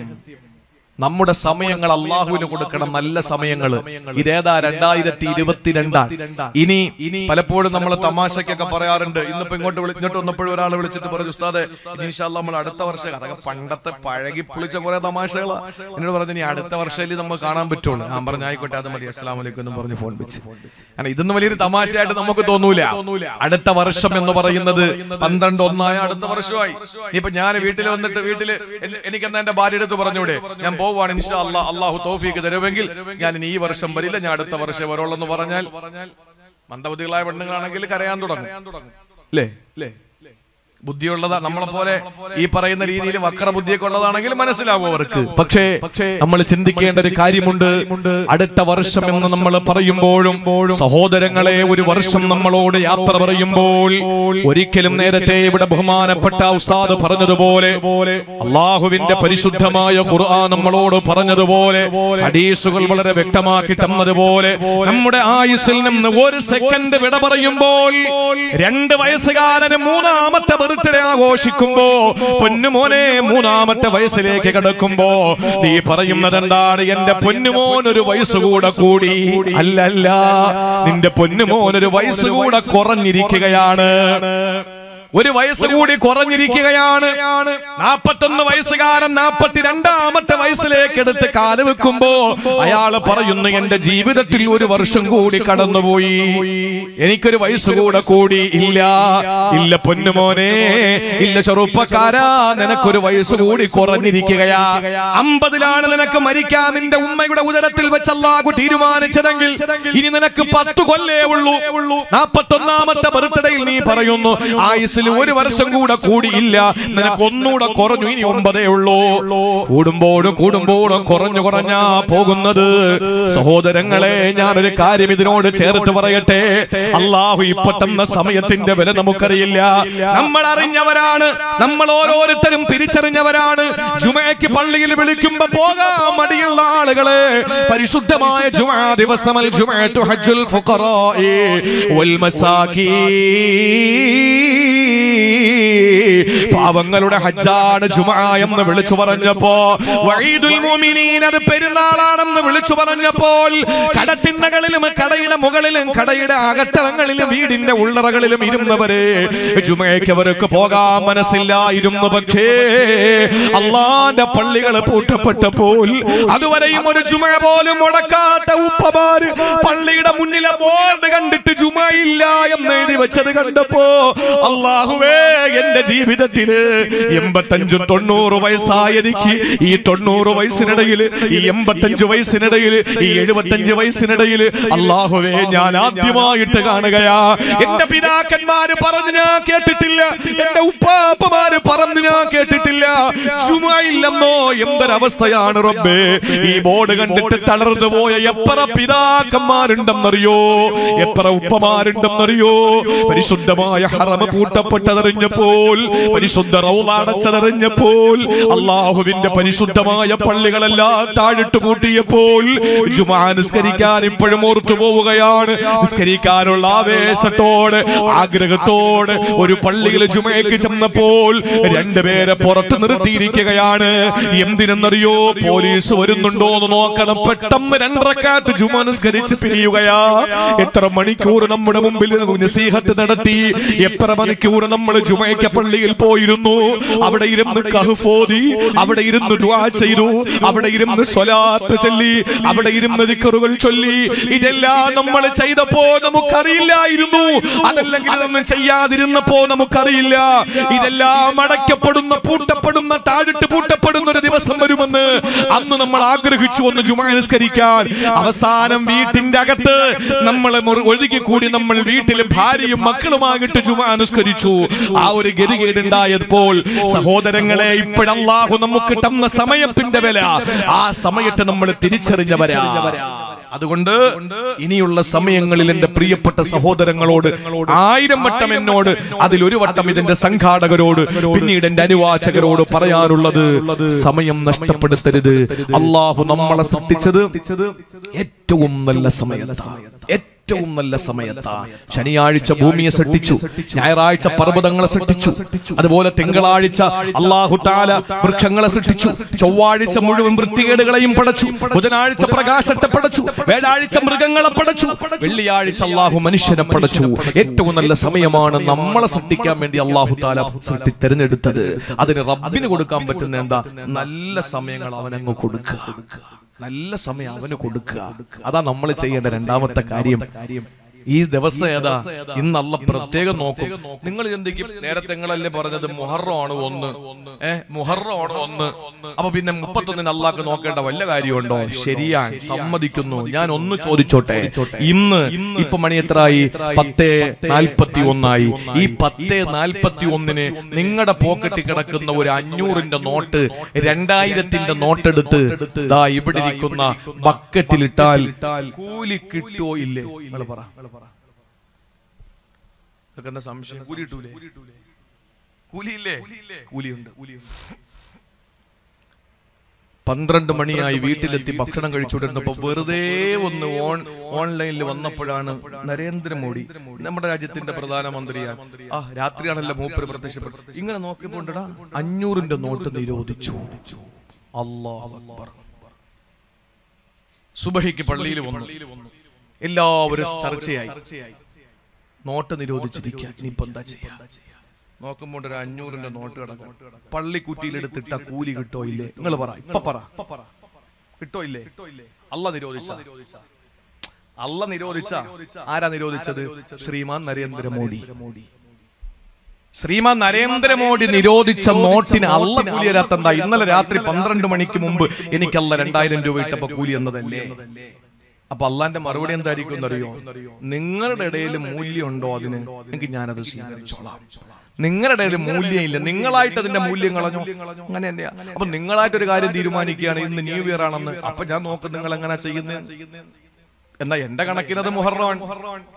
Speaker 1: നമ്മുടെ സമയങ്ങൾ അള്ളാഹുവിന് കൊടുക്കണം നല്ല സമയങ്ങൾ ഇതേതാ രണ്ടായിരത്തി ഇരുപത്തിരണ്ടാണ് ഇനി ഇനി പലപ്പോഴും നമ്മൾ തമാശക്കൊക്കെ പറയാറുണ്ട് ഇന്നിപ്പോ ഇങ്ങോട്ട് വിളി- ഇങ്ങോട്ട് വന്നപ്പോഴും ഒരാൾ വിളിച്ചിട്ട് പറഞ്ഞു ഉസ്താദെ ഇൻഷാല്ല നമ്മൾ അടുത്ത വർഷം അതൊക്കെ പണ്ടത്തെ പഴകി പുളിച്ച കുറെ തമാശകളാ എന്നോട് പറഞ്ഞു ഇനി അടുത്ത വർഷത്തിൽ നമ്മൾ കാണാൻ പറ്റുള്ളൂ ഞാൻ പറഞ്ഞു ആയിക്കോട്ടെ അത് മതി അസ്സലാം വലൈക്കും എന്ന് പറഞ്ഞ് ഫോൺ വെച്ച് കാരണം ഇതൊന്നും വലിയൊരു തമാശയായിട്ട് നമുക്ക് തോന്നൂല അടുത്ത വർഷം എന്ന് പറയുന്നത് പന്ത്രണ്ട് ഒന്നായ അടുത്ത വർഷമായി ഇപ്പൊ ഞാൻ വീട്ടിൽ വന്നിട്ട് വീട്ടില് എൻ- എനിക്കെന്നാ എന്റെ ഭാര്യ അടുത്ത് പറഞ്ഞൂടെ ഞാൻ പോവാണ് ഇൻഷാ അല്ലാ അള്ളാഹു തോഫീക്ക് തരുമെങ്കിൽ ഞാൻ ഇനി ഈ വർഷം വരില്ല ഞാൻ അടുത്ത വർഷം വരുള്ളൂ എന്ന് പറഞ്ഞാൽ മന്ദബുദ്ധികളായ പെണ്ണുങ്ങളാണെങ്കിൽ കരയാൻ തുടങ്ങും അല്ലേ അല്ലേ ബുദ്ധിയുള്ളതാ നമ്മളെ പോലെ ഈ പറയുന്ന രീതിയിൽ വക്ര ബുദ്ധിയൊക്കെ ഉള്ളതാണെങ്കിൽ മനസ്സിലാവും അവർക്ക് പക്ഷേ നമ്മൾ ചിന്തിക്കേണ്ട ഒരു കാര്യമുണ്ട് അടുത്ത വർഷം എന്ന് നമ്മൾ പറയുമ്പോഴും സഹോദരങ്ങളെ ഒരു വർഷം നമ്മളോട് യാത്ര പറയുമ്പോൾ ഒരിക്കലും നേരത്തെ ഇവിടെ ബഹുമാനപ്പെട്ട ഉസ്താദ് പറഞ്ഞതുപോലെ അള്ളാഹുവിന്റെ പരിശുദ്ധമായ ഖുർആൻ നമ്മളോട് പറഞ്ഞതുപോലെ ഹദീസുകൾ വളരെ വ്യക്തമാക്കി തന്നതുപോലെ നമ്മുടെ ആയുസ്സിൽ നിന്ന് ഒരു സെക്കൻഡ് വിട പറയുമ്പോൾ രണ്ട് വയസ്സുകാരന് മൂന്നാമത്തെ ബർത്ത്ഡേ ആഘോഷിക്കുമ്പോ പൊന്നുമോനെ മൂന്നാമത്തെ വയസ്സിലേക്ക് കിടക്കുമ്പോ നീ പറയുന്നത് എന്താണ് എന്റെ പൊന്നുമോൻ ഒരു വയസ്സ് കൂടെ കൂടി അല്ലല്ല നിന്റെ പൊന്നുമോൻ ഒരു വയസ്സ് കൂടെ കുറഞ്ഞിരിക്കുകയാണ് ഒരു വയസ്സ് കൂടി കുറഞ്ഞിരിക്കുകയാണ് നാപ്പത്തൊന്ന് വയസ്സുകാരൻ നാപ്പത്തിരണ്ടാമത്തെ വയസ്സിലേക്ക് എടുത്ത് കാല് വെക്കുമ്പോ അയാള് പറയുന്നു എന്റെ ജീവിതത്തിൽ ഒരു വർഷം കൂടി കടന്നുപോയി എനിക്കൊരു വയസ്സ് കൂടെ കൂടി ഇല്ല ഇല്ല പൊന്നുമോനെ ഇല്ല ചെറുപ്പക്കാരാ നിനക്കൊരു വയസ്സ് കൂടി കുറഞ്ഞിരിക്കുകയാ അമ്പതിലാണ് നിനക്ക് മരിക്കാൻ നിന്റെ ഉമ്മയുടെ ഉദരത്തിൽ വെച്ച് അല്ലാഹു തീരുമാനിച്ചതെങ്കിൽ ഇനി നിനക്ക് പത്ത് കൊല്ലേ ഉള്ളൂ നാപ്പത്തൊന്നാമത്തെ ബർത്ത്ഡേയിൽ നീ പറയുന്നു ആയുസിൽ ഒരു വർഷം കൂടെ കൂടിയില്ല നിനക്ക് ഒന്നുകൂടെ കുറഞ്ഞു ഇനി ഒമ്പതേ ഉള്ളൂ കൂടുമ്പോഴും കൂടുമ്പോഴും കുറഞ്ഞു കുറഞ്ഞാ പോകുന്നത് സഹോദരങ്ങളെ ഞാനൊരു കാര്യം ഇതിനോട് ചേർത്ത് പറയട്ടെ അള്ളാഹു ഇപ്പൊ തന്ന സമയത്തിന്റെ വില നമുക്കറിയില്ല നമ്മൾ അറിഞ്ഞവരാണ് നമ്മൾ ഓരോരുത്തരും തിരിച്ചറിഞ്ഞവരാണ് ജുമയ്ക്ക് പള്ളിയിൽ വിളിക്കുമ്പോ പോകാൻ മടിയുള്ള ആളുകളെ പരിശുദ്ധമായ ജുമാ ദിവസമൽ ജുമഅത്തു ഹജ്ജുൽ ഫുഖറാഇ വൽ മസാകീൻ പാവങ്ങളുടെ ഹജ്ജാണ് ജുമാ എന്ന് വിളിച്ചു പറഞ്ഞപ്പോ വഈദുൽ മുഅ്മിനീൻ അത് പെരുന്നാളാണെന്ന് വിളിച്ചു പറഞ്ഞപ്പോൾ കടത്തിണ്ണകളിലും കടയുടെ മുകളിലും കടയുടെ അകത്തളങ്ങളിലും വീടിന്റെ ഉള്ളറകളിലും ഇരുന്നവരെ ജുമയ്ക്ക് അവർക്ക് പോകാൻ മനസ്സില്ലായിരുന്നു പക്ഷേ അള്ളാന്റെ പള്ളികൾ പൂട്ടപ്പെട്ടപ്പോൾ അതുവരെയും ഒരു ജുമ പോലും മുടക്കാത്ത ഉപ്പമാര് പള്ളിയുടെ മുന്നിലെ ബോർഡ് കണ്ടിട്ട് ജുമയില്ല എന്ന് എഴുതി വെച്ചത് കണ്ടപ്പോ അള്ളാഹുവേ എന്റെ ജീവിതത്തില് എൺപത്തഞ്ചും തൊണ്ണൂറ് വയസ്സായ എനിക്ക് ഈ തൊണ്ണൂറ് വയസ്സിനിടയിൽ ഈ എൺപത്തഞ്ച് വയസ്സിനിടയിൽ ഈ എഴുപത്തഞ്ച് വയസ്സിനിടയിൽ അള്ളാഹുവേ ഞാൻ ആദ്യമായിട്ട് കാണുകയാ എന്റെ പിതാക്കന്മാര് പറഞ്ഞു ഞാൻ കേട്ടിട്ടില്ല എന്റെ ഉപ്പാപ്പമാര് പറഞ്ഞു ഞാൻ കേട്ടിട്ടില്ല ചുമയില്ലെന്നോ എന്തൊരവസ്ഥയാണ് റബ്ബേ ഈ ബോർഡ് കണ്ടിട്ട് തളർന്നു പോയ എത്ര പിതാക്കന്മാരുണ്ടെന്നറിയോ എത്ര ഉപ്പമാരുണ്ടെന്നറിയോ പരിശുദ്ധമായ ഹറമ പൂട്ടപ്പെട്ടതറിഞ്ഞപ്പോൾ പരിശുദ്ധ റൗളടച്ചതറിഞ്ഞപ്പോൾ അള്ളാഹുവിന്റെ പരിശുദ്ധമായ പള്ളികളെല്ലാം താഴിട്ട് പൂട്ടിയപ്പോൾ ജുമാ നിസ്കരിക്കാൻ ഇപ്പോഴും ഓർത്തു പോവുകയാണ് നിസ്കരിക്കാനുള്ള ആവേശത്തോടെ ആഗ്രഹത്തോടെ ഒരു പള്ളിയിൽ ജുമയ്ക്ക് ചെന്നപ്പോൾ രണ്ടുപേരെ പുറത്ത് നിർത്തിയിരിക്കുകയാണ് എന്തിനെന്നറിയോ പോലീസ് വരുന്നുണ്ടോ എന്ന് നോക്കണം പെട്ടെന്ന് രണ്ടരക്കാറ്റ് ജുമ നിസ്കരിച്ച് പിരിയുകയാ എത്ര മണിക്കൂർ നമ്മുടെ മുമ്പിൽ നസീഹത്ത് നടത്തി എത്ര മണിക്കൂർ നമ്മൾ ജുമയ്ക്ക പള്ളിയിൽ പോയിരുന്നു അവിടെ ഇരുന്ന് കഹ്ഫോദി അവിടെ ഇരുന്ന് ദുആ ചെയ്തു അവിടെ ഇരുന്ന് സ്വലാത്ത് ചൊല്ലി അവിടെ ഇരുന്ന് ദിക്കറുകൾ ചൊല്ലി ഇതെല്ലാം നമ്മൾ ചെയ്തപ്പോ നമുക്കറിയില്ലായിരുന്നു അതല്ലെങ്കിൽ ഇതൊന്നും ചെയ്യാതിരുന്നപ്പോ നമുക്കറിയില്ല ഇതെല്ലാം അടയ്ക്കപ്പെടുന്ന പൂട്ടപ്പെടുന്ന താഴിട്ട് പൂട്ടപ്പെടുന്ന ഒരു ദിവസം വരുമെന്ന് അന്ന് നമ്മൾ ആഗ്രഹിച്ചു ഒന്ന് ജുമാ നിസ്കരിക്കാൻ അവസാനം വീട്ടിന്റെ അകത്ത് നമ്മൾ ഒഴുകി കൂടി നമ്മൾ വീട്ടിൽ ഭാര്യയും മക്കളുമായിട്ട് ജുമാ അനുസ്കരിച്ചു ആ ഒരു ഗതികേടുണ്ടായപ്പോൾ സഹോദരങ്ങളെ ഇപ്പോഴല്ലാഹു നമുക്ക് തന്ന സമയത്തിന്റെ വില ആ സമയത്ത് നമ്മൾ തിരിച്ചറിഞ്ഞവരാ അതുകൊണ്ട് ഇനിയുള്ള സമയങ്ങളിൽ എന്റെ പ്രിയപ്പെട്ട സഹോദരങ്ങളോട് ആയിരം വട്ടം എന്നോട് അതിൽ ഒരു വട്ടം ഇതിന്റെ സംഘാടകരോട് പിന്നീട് എന്റെ അനുവാചകരോട് പറയാനുള്ളത് സമയം നഷ്ടപ്പെടുത്തരുത് അള്ളാഹു നമ്മളെ സൃഷ്ടിച്ചത് ഏറ്റവും നല്ല സമയത്താണ് ഏറ്റവും നല്ല സമയത്താണ് ശനിയാഴ്ച ഭൂമിയെ സൃഷ്ടിച്ചു ഞായറാഴ്ച പർവ്വതങ്ങളെ സൃഷ്ടിച്ചു അതുപോലെ തിങ്കളാഴ്ച അള്ളാഹു താല വൃക്ഷങ്ങളെ സൃഷ്ടിച്ചു ചൊവ്വാഴ്ച മുഴുവൻ വൃത്തികേടുകളെയും പടച്ചു ബുധനാഴ്ച പ്രകാശത്തെ പടച്ചു വ്യാഴാഴ്ച മൃഗങ്ങളെ പടച്ചു വെള്ളിയാഴ്ച അള്ളാഹു മനുഷ്യനെ പടച്ചു ഏറ്റവും നല്ല സമയമാണ് നമ്മളെ സൃഷ്ടിക്കാൻ വേണ്ടി അള്ളാഹു താല സൃഷ്ടി തെരഞ്ഞെടുത്തത് അതിന് റബ്ബിന് കൊടുക്കാൻ പറ്റുന്ന എന്താ നല്ല സമയങ്ങൾ അവനങ്ങ് കൊടുക്കുക നല്ല സമയം അവന് കൊടുക്കുക അതാ നമ്മൾ ചെയ്യേണ്ട രണ്ടാമത്തെ കാര്യം ഈ ദിവസം ഏതാ ഇന്ന് അല്ല പ്രത്യേകം നോക്കും നിങ്ങൾ ചിന്തിക്കും നേരത്തെ നിങ്ങളല്ലേ പറഞ്ഞത് മുഹറമാണ് ഒന്ന് ഏ മുഹറമാണ് ഒന്ന് അപ്പൊ പിന്നെ മുപ്പത്തൊന്നിന് അള്ളാഹ് നോക്കേണ്ട വല്ല കാര്യമുണ്ടോ ശരിയാണ് സമ്മതിക്കുന്നു ഞാൻ ഒന്ന് ചോദിച്ചോട്ടെ ഇന്ന് ഇപ്പൊ മണി എത്രയായി പത്തേ നാൽപ്പത്തി ഒന്നായി ഈ പത്തേ നാൽപ്പത്തി ഒന്നിന് നിങ്ങളുടെ പോക്കറ്റിൽ കിടക്കുന്ന ഒരു അഞ്ഞൂറിന്റെ നോട്ട് രണ്ടായിരത്തിന്റെ നോട്ടെടുത്ത് ദാ ഇവിടെ ഇരിക്കുന്ന ബക്കറ്റിലിട്ടാൽ കൂലി കിട്ടുമോ ഇല്ലേ നിങ്ങൾ പറ ഇതൊക്കെ എന്താ സംശയം കൂലി കിട്ടൂലേ കൂലിയില്ലേ കൂലിയുണ്ട് പന്ത്രണ്ട് മണിയായി വീട്ടിലെത്തി ഭക്ഷണം കഴിച്ചുകൊണ്ടിരുന്നപ്പോ വെറുതെ ഒന്ന് ഓൺ ഓൺലൈനിൽ വന്നപ്പോഴാണ് നരേന്ദ്രമോദി നമ്മുടെ രാജ്യത്തിന്റെ പ്രധാനമന്ത്രിയാണ് ആ രാത്രിയാണല്ലോ മൂപ്പര് പ്രത്യക്ഷപ്പെട്ടു ഇങ്ങനെ നോക്കിയപ്പോണ്ടടാ അഞ്ഞൂറിന്റെ നോട്ട് നിരോധിച്ചു അല്ലാഹു അക്ബർ സുബഹിക്ക് പള്ളിയിൽ വന്നു എല്ലാവരും ചർച്ചയായി നോട്ട് നിരോധിച്ചിരിക്കുക ഇനിയിപ്പോ എന്താ ചെയ്യാ നോക്കുമ്പോൾ ഒരു അഞ്ഞൂറിന്റെ നോട്ട് കിടക്കും പള്ളിക്കുറ്റിയിൽ എടുത്തിട്ട കൂലി കിട്ടോ ഇല്ലേ നിങ്ങൾ പറ ഇപ്പൊ പറ കിട്ടോ ഇല്ലേ അല്ല നിരോധിച്ച അല്ല നിരോധിച്ച ആരാ നിരോധിച്ചത് ശ്രീമാൻ നരേന്ദ്രമോദി ശ്രീമാൻ നരേന്ദ്രമോദി നിരോധിച്ച നോട്ടിന് അല്ല കൂലി തരാത്തെന്താ ഇന്നലെ രാത്രി പന്ത്രണ്ട് മണിക്ക് മുമ്പ് എനിക്കല്ല രണ്ടായിരം രൂപ ഇട്ടപ്പോ കൂലി എന്നതല്ലേ അപ്പൊ അള്ളാന്റെ മറുപടി എന്തായിരിക്കും എന്നറിയോ നിങ്ങളുടെ ഇടയിൽ മൂല്യമുണ്ടോ അതിന് എങ്കിൽ ഞാനത് സ്വീകരിച്ചോളാം നിങ്ങളുടെ ഇടയിൽ മൂല്യമില്ല നിങ്ങളായിട്ട് അതിന്റെ മൂല്യം കളഞ്ഞു അങ്ങനെ തന്നെയാ അപ്പൊ നിങ്ങളായിട്ട് ഒരു കാര്യം തീരുമാനിക്കുകയാണ് ഇന്ന് ന്യൂ ഇയർ ആണെന്ന് അപ്പൊ ഞാൻ നോക്കും നിങ്ങൾ എങ്ങനെ ചെയ്യുന്നത് എന്നാ എന്റെ കണക്കിനത് മുഹറമാണ്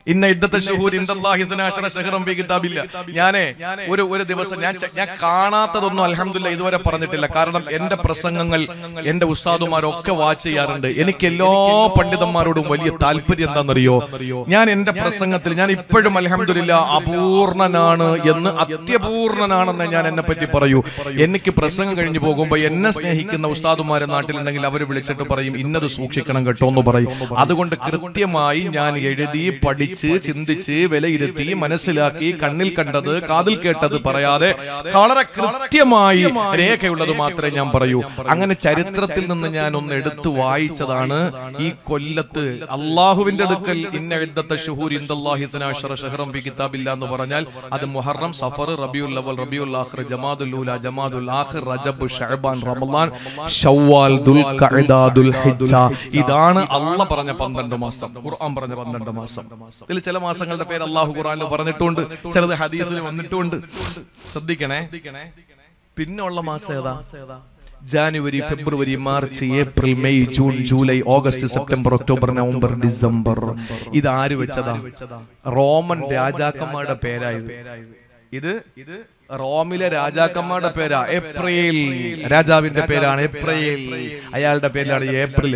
Speaker 1: ഇന്ന ഇദ്ദത്തെ ഷുഹൂർ ഇൻദല്ലാഹി ഇസ്നാഅശറ ശഹ്റൻ ഫീ കിതാബില്ല ഞാനേ ഒരു ഒരു ദിവസം ഞാൻ ചെ- ഞാൻ കാണാത്തതൊന്നും അൽഹംദുലില്ലാ ഇതുവരെ പറഞ്ഞിട്ടില്ല കാരണം എന്റെ പ്രസംഗങ്ങൾ എന്റെ ഉസ്താദുമാരൊക്കെ വാച്ച് ചെയ്യാറുണ്ട് എനിക്ക് എല്ലാ പണ്ഡിതന്മാരോടും വലിയ താല്പര്യം എന്താണെന്നറിയോ ഞാൻ എന്റെ പ്രസംഗത്തിൽ ഞാൻ ഇപ്പോഴും അൽഹംദുലില്ലാ അപൂർണനാണ് എന്ന് അത്യപൂർണനാണെന്ന് ഞാൻ എന്നെ പറ്റി പറയൂ എനിക്ക് പ്രസംഗം കഴിഞ്ഞു പോകുമ്പോൾ എന്നെ സ്നേഹിക്കുന്ന ഉസ്താദുമാരെ നാട്ടിലുണ്ടെങ്കിൽ അവർ വിളിച്ചിട്ട് പറയും ഇന്നത് സൂക്ഷിക്കണം കേട്ടോ എന്ന് പറയും അതുകൊണ്ട് കൃത്യമായി ഞാൻ എഴുതി പഠിച്ച് ചിന്തിച്ച് വിലയിരുത്തി മനസ്സിലാക്കി കണ്ണിൽ കണ്ടത് കാതിൽ കേട്ടത് പറയാതെ വളരെ കൃത്യമായി രേഖയുള്ളത് മാത്രമേ ഞാൻ പറയൂ അങ്ങനെ ചരിത്രത്തിൽ നിന്ന് ഞാൻ ഒന്ന് എടുത്തു വായിച്ചതാണ് ഈ കൊല്ലത്ത് അള്ളാഹുവിന്റെ അടുക്കൽ ഇന്ന ഇദ്ദത്തെ ഷുഹൂർ ഇന്ദല്ലാഹി ഇത്നാഅശറ ശഹ്റൻ ഫീ കിതാബില്ല എന്ന് പറഞ്ഞാൽ അത് മുഹറം സഫർ റബിയുൽ അവൽ റബിയുൽ ആഖിർ ജമാദുൽ ഊല ജമാദുൽ ആഖിർ റജബ് ഷഅബാൻ റമളാൻ ഷവ്വാൽ ദുൽഖഅദ ദുൽഹിജ്ജ ഇതാണ് അല്ല പറഞ്ഞ 12 മാസം ഖുർആൻ പറഞ്ഞ 12 മാസം ഇതിൽ ചില മാസങ്ങളുടെ പേര് അല്ലാഹു ഖുർആനിൽ പറഞ്ഞിട്ടുണ്ട് ചിലത് ഹദീസിൽ വന്നിട്ടുണ്ട് ശ്രദ്ധിക്കണേ പിന്നെ ഉള്ള മാസം ഏതാ ജാനുവരി ഫെബ്രുവരി March April May June July August September October November December ഇത് ആര് വെച്ചതാ റോമൻ രാജാക്കന്മാരുടെ പേരായത് ഇത് ഇത് റോമിലെ രാജാക്കന്മാരുടെ പേരാ ഏപ്രിൽ രാജാവിന്റെ പേരാണ് ഏപ്രിൽ അയാളുടെ പേരിലാണ് ഏപ്രിൽ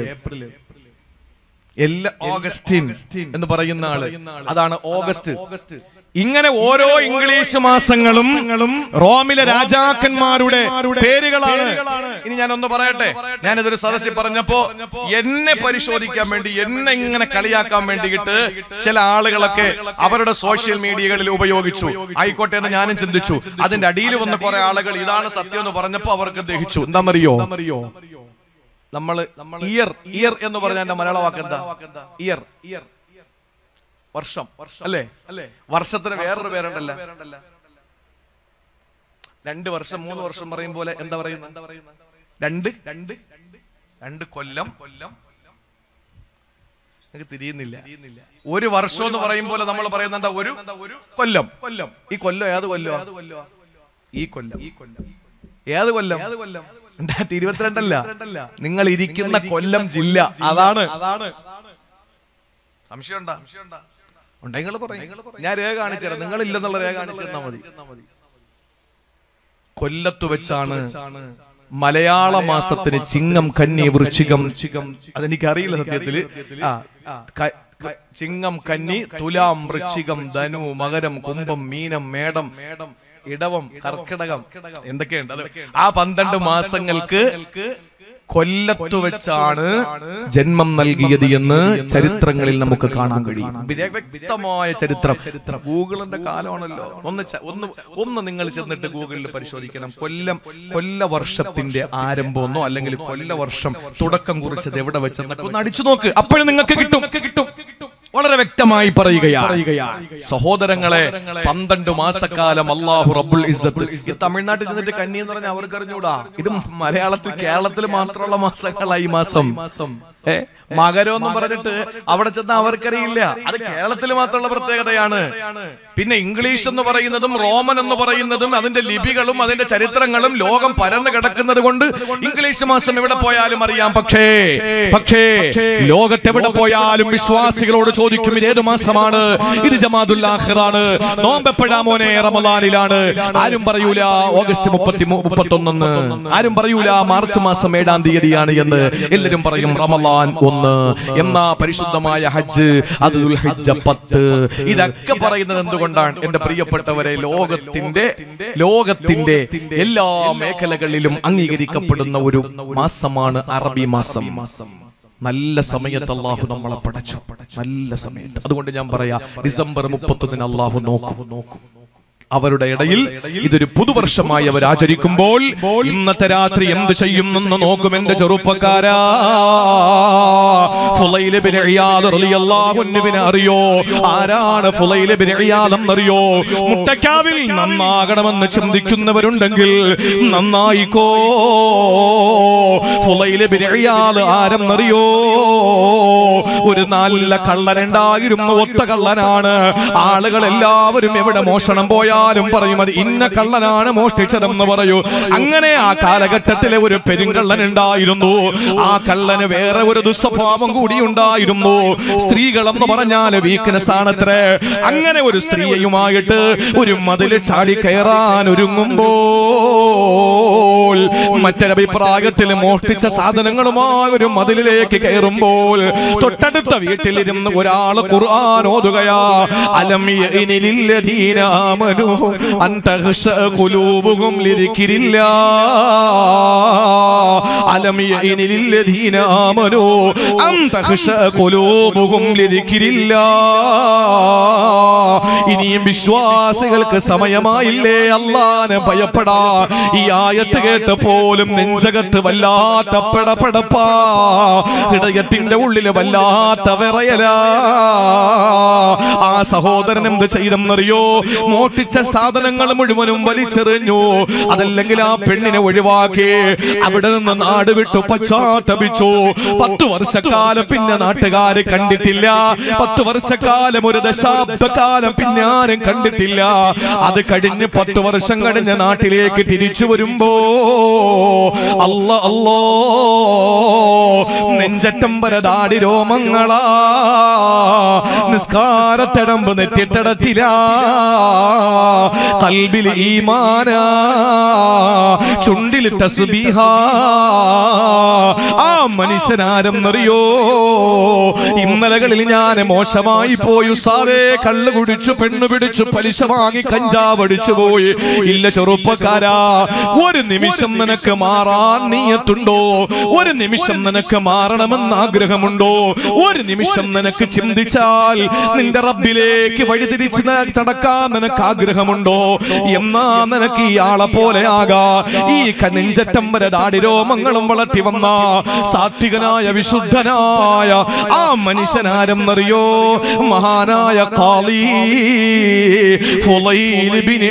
Speaker 1: എല്ലാ ഓഗസ്റ്റിൻ എന്ന് പറയുന്ന ആള് അതാണ് ഓഗസ്റ്റ് ഇങ്ങനെ ഓരോ ഇംഗ്ലീഷ് മാസങ്ങളും റോമിലെ രാജാക്കന്മാരുടെ പേരുകളാണ് ഇനി ഞാൻ ഒന്ന് പറയട്ടെ ഞാനിതൊരു സദസ്സിൽ പറഞ്ഞപ്പോ എന്നെ പരിശോധിക്കാൻ വേണ്ടി എന്നെ ഇങ്ങനെ കളിയാക്കാൻ വേണ്ടിയിട്ട് ചില ആളുകളൊക്കെ അവരുടെ സോഷ്യൽ മീഡിയകളിൽ ഉപയോഗിച്ചു ആയിക്കോട്ടെ എന്ന് ഞാനും ചിന്തിച്ചു അതിന്റെ അടിയിൽ വന്ന കുറെ ആളുകൾ ഇതാണ് സത്യം എന്ന് പറഞ്ഞപ്പോ അവർക്ക് ദഹിച്ചു എന്താണെന്നറിയോ നമ്മള് ഇയർ ഇയർ എന്ന് പറഞ്ഞ എന്റെ മലയാള വാക്ക് എന്താ ഇയർ ഇയർ വർഷം അല്ലേ അല്ലേ വർഷത്തിന് വേറൊരു പേരുണ്ടല്ല രണ്ട് വർഷം മൂന്ന് വർഷം പറയും പോലെ എന്താ പറയുന്നത് എന്താ പറയുന്നത് രണ്ട് രണ്ട് രണ്ട് കൊല്ലം കൊല്ലം നിങ്ങൾക്ക് തിരിയുന്നില്ല ഒരു വർഷം എന്ന് പറയും പോലെ നമ്മൾ പറയുന്ന എന്താ ഒരു കൊല്ലം കൊല്ലം ഈ കൊല്ലം ഏത് കൊല്ലം ഈ കൊല്ലം ഈ കൊല്ലം ഏത് കൊല്ലം ഏത് കൊല്ലം രണ്ടായിരത്തി ഇരുപത്തിരണ്ടല്ല നിങ്ങൾ ഇരിക്കുന്ന കൊല്ലം ജില്ല അതാണ് അതാണ് സംശയമുണ്ടാ ഉണ്ടെങ്കിൽ പറയും ഞാൻ രേഖ കാണിച്ചു തരാം നിങ്ങൾ ഇല്ലെന്നുള്ള രേഖ കാണിച്ചു തന്നാ മതി കൊല്ലത്ത് വെച്ചാണ് മലയാള മാസത്തിന് ചിങ്ങം കന്നി വൃശ്ചികം അതെനിക്ക് അറിയില്ല സത്യത്തില് ആ ക- ക- ചിങ്ങം കന്നി തുലാം വൃശ്ചികം ധനു മകരം കുംഭം മീനം മേടം മേടം ഇടവം കർക്കിടകം എന്തൊക്കെയുണ്ട് അത് ആ പന്ത്രണ്ട് മാസങ്ങൾക്ക് കൊല്ലത്തു വെച്ചാണ് ജന്മം നൽകിയത് എന്ന് ചരിത്രങ്ങളിൽ നമുക്ക് കാണാൻ കഴിയും വ്യ- വ്യക്തമായ ചരിത്രം ഗൂഗിളിന്റെ കാലമാണല്ലോ ഒന്ന് ച- ഒന്ന് ഒന്ന് നിങ്ങൾ ചെന്നിട്ട് ഗൂഗിളിൽ പരിശോധിക്കണം കൊല്ലം കൊല്ല വർഷത്തിന്റെ ആരംഭമെന്നോ അല്ലെങ്കിൽ കൊല്ല വർഷം തുടക്കം കുറിച്ചത് എവിടെ വെച്ചെന്നൊക്കെ ഒന്ന് അടിച്ചു നോക്ക് അപ്പോഴും നിങ്ങൾക്ക് കിട്ടും കിട്ടും വളരെ വ്യക്തമായി പറയുകയാണ് സഹോദരങ്ങളെ പന്ത്രണ്ട് മാസക്കാലം അള്ളാഹു റബ്ബുൽ ഇസ്സത്ത് ഈ തമിഴ്നാട്ടിൽ ചെന്നിട്ട് കന്നി എന്ന് പറഞ്ഞാൽ അവർക്ക് അറിഞ്ഞൂടാ ഇത് മലയാളത്തിൽ കേരളത്തിൽ മാത്രമുള്ള മാസങ്ങളായി ഈ മാസം ഏ മകരം എന്ന് പറഞ്ഞിട്ട് അവിടെ ചെന്ന അവർക്കറിയില്ല അത് കേരളത്തിൽ മാത്രമുള്ള പ്രത്യേകതയാണ് പിന്നെ ഇംഗ്ലീഷ് എന്ന് പറയുന്നതും റോമൻ എന്ന് പറയുന്നതും അതിന്റെ ലിപികളും അതിന്റെ ചരിത്രങ്ങളും ലോകം പരന്നു കിടക്കുന്നത് കൊണ്ട് ഇംഗ്ലീഷ് മാസം എവിടെ പോയാലും അറിയാം പക്ഷേ പക്ഷേ ലോകത്തെവിടെ പോയാലും വിശ്വാസികളോട് ചോദിക്കും ഇത് ഏത് മാസമാണ് ഇത് ജമാദുല്ലാഹിറാണ് നോമ്പെപ്പോഴാ മോനെ റമദാനിലാണ് ആരും പറയൂല ഓഗസ്റ്റ് മുപ്പത്തി മുപ്പത്തൊന്നെന്ന് ആരും പറയൂല മാർച്ച് മാസം ഏഴാം തീയതിയാണ് എന്ന് എല്ലാരും പറയും റമദാൻ ഒന്ന് എന്നാ പരിശുദ്ധമായ ഹജ്ജ് അത് ദുൽഹിജ്ജ പത്ത് ഇതൊക്കെ പറയുന്നത് എന്തുകൊണ്ടാണ് എന്റെ പ്രിയപ്പെട്ടവരെ ലോകത്തിന്റെ ലോകത്തിന്റെ എല്ലാ മേഖലകളിലും അംഗീകരിക്കപ്പെടുന്ന ഒരു മാസമാണ് അറബി മാസം നല്ല സമയത്ത് അള്ളാഹു നമ്മളെ പടച്ചു നല്ല സമയത്ത് അതുകൊണ്ട് ഞാൻ പറയാ ഡിസംബർ മുപ്പത്തൊന്നിന് അള്ളാഹു നോക്കും നോക്കും അവരുടെ ഇടയിൽ ഇതൊരു പുതുവർഷമായി അവർ ആചരിക്കുമ്പോൾ ഇന്നത്തെ രാത്രി എന്ത് ചെയ്യുമെന്ന് നോക്കും എന്റെ ചെറുപ്പക്കാരാ ഫുളൈൽ ബിൻ ഇയാദ് റളിയല്ലാഹു അൻഹുവിനെ അറിയോ ആരാണ് ഫുളൈൽ ബിൻ ഇയാദ് എന്നറിയോ മുട്ടക്കാവിൽ നന്നാകണമെന്ന് ചിന്തിക്കുന്നവരുണ്ടെങ്കിൽ നന്നായിക്കോ ഫുളൈൽ ബിൻ ഇയാദ് ആരെന്നറിയോ ഒരു നല്ല കള്ളനുണ്ടായിരുന്നു ഒത്ത കള്ളനാണ് ആളുകൾ എല്ലാവരും എവിടെ മോഷണം പോയാലും പറയും അത് ഇന്ന കള്ളനാണ് മോഷ്ടിച്ചതെന്ന് പറയൂ അങ്ങനെ ആ കാലഘട്ടത്തിലെ ഒരു പെരുങ്കള്ളൻ ഉണ്ടായിരുന്നു ആ കള്ളന് വേറെ ഒരു ദുസ്വഭാവം കൂടി കൂടി ഉണ്ടായിരുന്നു സ്ത്രീകളെന്ന് പറഞ്ഞാൽ വീക്ക്നെസ് ആണത്രേ അങ്ങനെ ഒരു സ്ത്രീയുമായിട്ട് ഒരു മതില് ചാടി കയറാൻ ഒരുങ്ങുമ്പോൾ മറ്റൊരഭിപ്രായത്തിൽ മോഷ്ടിച്ച സാധനങ്ങളുമായി ഒരു മതിലിലേക്ക് കയറുമ്പോൾ തൊട്ടടുത്ത വീട്ടിലിരുന്ന് ഒരാള് ഖുർആൻ ഓതുകയാ അലം യഅ്നിലില്ലദീന ആമനു അൻ തഖ്ശ ഖുലൂബുഹും ലിദിക്രില്ലാ അലം യഅ്നിലില്ലദീന ആമനു അൻ തഖ്ശ ഖുലൂബുഹും ലിദിക്രില്ലാ ഇനിയും വിശ്വാസികൾക്ക് സമയമായില്ലേ അള്ളാനെ ഭയപ്പെടാ ഈ ആയത്ത് കേട്ട് പോലും നെഞ്ചകത്ത് വല്ലാത്ത പെടപെടപ്പാ ഹൃദയത്തിന്റെ ഉള്ളില് വല്ലാത്ത വിറയല ആ സഹോദരൻ എന്ത് ചെയ്തെന്നറിയോ മോഷ്ടിച്ച സാധനങ്ങൾ മുഴുവനും വലിച്ചെറിഞ്ഞു അതല്ലെങ്കിൽ ആ പെണ്ണിനെ ഒഴിവാക്കി അവിടെ നിന്ന് നാട് വിട്ടു പശ്ചാത്തപിച്ചു പത്തു വർഷക്കാലം പിന്നെ നാട്ടുകാര് കണ്ടിട്ടില്ല പത്തു വർഷക്കാലം ഒരു ദശാബ്ദക്കാലം പിന്നെ ആരും കണ്ടിട്ടില്ല അത് കഴിഞ്ഞ് പത്ത് വർഷം കഴിഞ്ഞ നാട്ടിലേക്ക് തിരിച്ചു വരുമ്പോ അല്ല അല്ലോ നെഞ്ചറ്റം പരതാടി രോമങ്ങളാ നിസ്കാരത്തടമ്പ് നെറ്റിത്തടത്തില കൽബിൽ ഈമാന ചുണ്ടിൽ തസ്ബീഹ ആ മനുഷ്യനാരെന്നറിയോ ഇന്നലകളിൽ ഞാൻ മോശമായി പോയി ഉസ്താദേ കള്ളു കുടിച്ചു പെണ്ണു പിടിച്ചു പലിശ വാങ്ങി കഞ്ചാവ് അടിച്ചു പോയി ഇല്ല ചെറുപ്പക്കാരാ ഒരു നിമിഷം നിനക്ക് മാറാൻ നീയത്തുണ്ടോ ഒരു നിമിഷം നിനക്ക് മാറണമെന്ന് ആഗ്രഹമുണ്ടോ ഒരു നിമിഷം നിനക്ക് ചിന്തിച്ചാൽ നിന്റെ റബ്ബിലേക്ക് വഴിതിരിച്ച് ന- നടക്കാൻ നിനക്ക് ആഗ്രഹമുണ്ടോ എന്നാ നിനക്ക് ഈ ആളെ പോലെ ആകാ ഈ നെഞ്ചറ്റം വരെ ദാടിരോമങ്ങളും വളർത്തി വന്ന സാത്വികനായ വിശുദ്ധനായ ആ മനുഷ്യനാരെന്നറിയോ മഹാനായ കാളി ഫുളൈൽ ബിൻ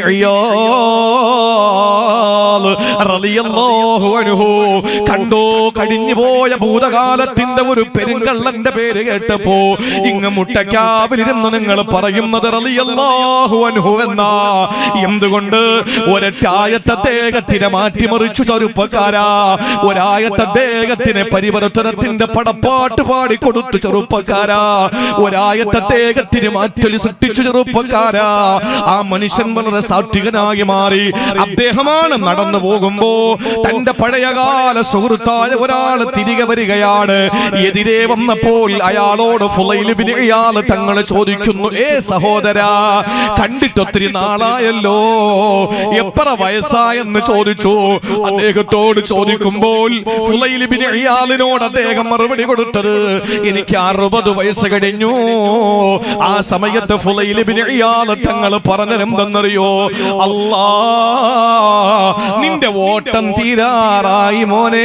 Speaker 1: ഇയാദ് റളിയല്ലാഹു അൻഹു കണ്ടോ കഴിഞ്ഞു പോയ ഭൂതകാലത്തിന്റെ ഒരു പെരുങ്കള്ളന്റെ പേര് കേട്ടപ്പോ ഇങ്ങ് മുട്ടക്കാവിലിരുന്ന് നിങ്ങൾ പറയുന്നത് റളിയല്ലാഹു അൻഹു എന്നാ എന്തുകൊണ്ട് ഒരൊറ്റായത്തെ ദേഹത്തിനെ മാറ്റിമറിച്ചു ചെറുപ്പക്കാരാ ഒരായത്തെ ദേഹത്തിനെ പരിവർത്തനത്തിന്റെ പടപ്പാട്ട് പാടി കൊടുത്തു ചെറുപ്പക്കാരാ ഒരായത്തെ ദേഹത്തിന് മാറ്റൊലി സൃഷ്ടിച്ചു ചെറുപ്പക്കാരാ ആ മനുഷ്യൻ വളരെ സാത്വികനായി മാറി അദ്ദേഹമാണ് നടന്നു പോകുമ്പോ തന്റെ പഴയകാല സുഹൃത്തായ ഒരാൾ തിരികെ വരികയാണ് എതിരെ വന്നപ്പോൾ അയാളോട് ഫുലൈലിബിന് ഇയാൾ തങ്ങൾ ചോദിക്കുന്നു ഏ സഹോദരാ കണ്ടിട്ടൊത്തിരി നാളായല്ലോ എത്ര വയസ്സായെന്ന് ചോദിച്ചു അദ്ദേഹത്തോട് ചോദിക്കുമ്പോൾ ഫുലൈലിബിന് ഇയാളിനോട് അദ്ദേഹം മറുപടി കൊടുത്തത് എനിക്ക് അറുപത് വയസ്സ് കഴിഞ്ഞു ആ സമയത്ത് ഫുലൈലിബിന് ഇയാൾ തങ്ങൾ പറഞ്ഞതെന്തെന്നറിയോ അല്ലാ നിന്റെ ഓട്ടം തീരാറായി മോനെ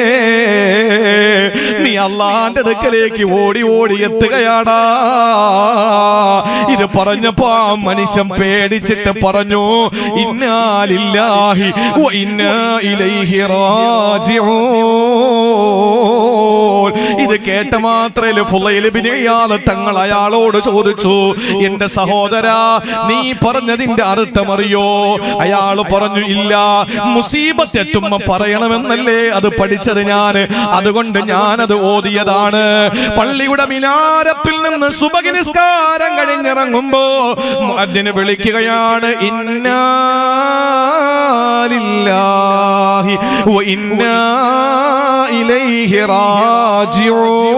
Speaker 1: നീ അള്ളാന്റെ അടുക്കലേക്ക് ഓടി ഓടി എത്തുകയാടാ ഇത് പറഞ്ഞപ്പോ ആ മനുഷ്യൻ പേടിച്ചിട്ട് പറഞ്ഞു ഇന്നാലില്ലാഹി വ ഇന്നാ ഇലൈഹി റാജിഊൻ ഇത് കേട്ട മാത്രമേ ഫുലൈലിബിനെ ഇയാൾ തങ്ങൾ അയാളോട് ചോദിച്ചു എന്റെ സഹോദര നീ പറഞ്ഞതിന്റെ അർത്ഥം അറിയോ അയാൾ പറഞ്ഞു ഇല്ല മുസീബത്ത് എത്തുമ്പോ പറയണമെന്നല്ലേ അത് പഠിച്ചത് ഞാൻ അതുകൊണ്ട് ഞാനത് ഓതിയതാണ് പള്ളിയുടെ മിനാരത്തിൽ നിന്ന് സുബഹി നിസ്കാരം കഴിഞ്ഞിറങ്ങുമ്പോ അതിന് വിളിക്കുകയാണ് ഇന്നാലില്ലാഹി വ ഇന്നാ ഇലൈഹി റാജിഊൻ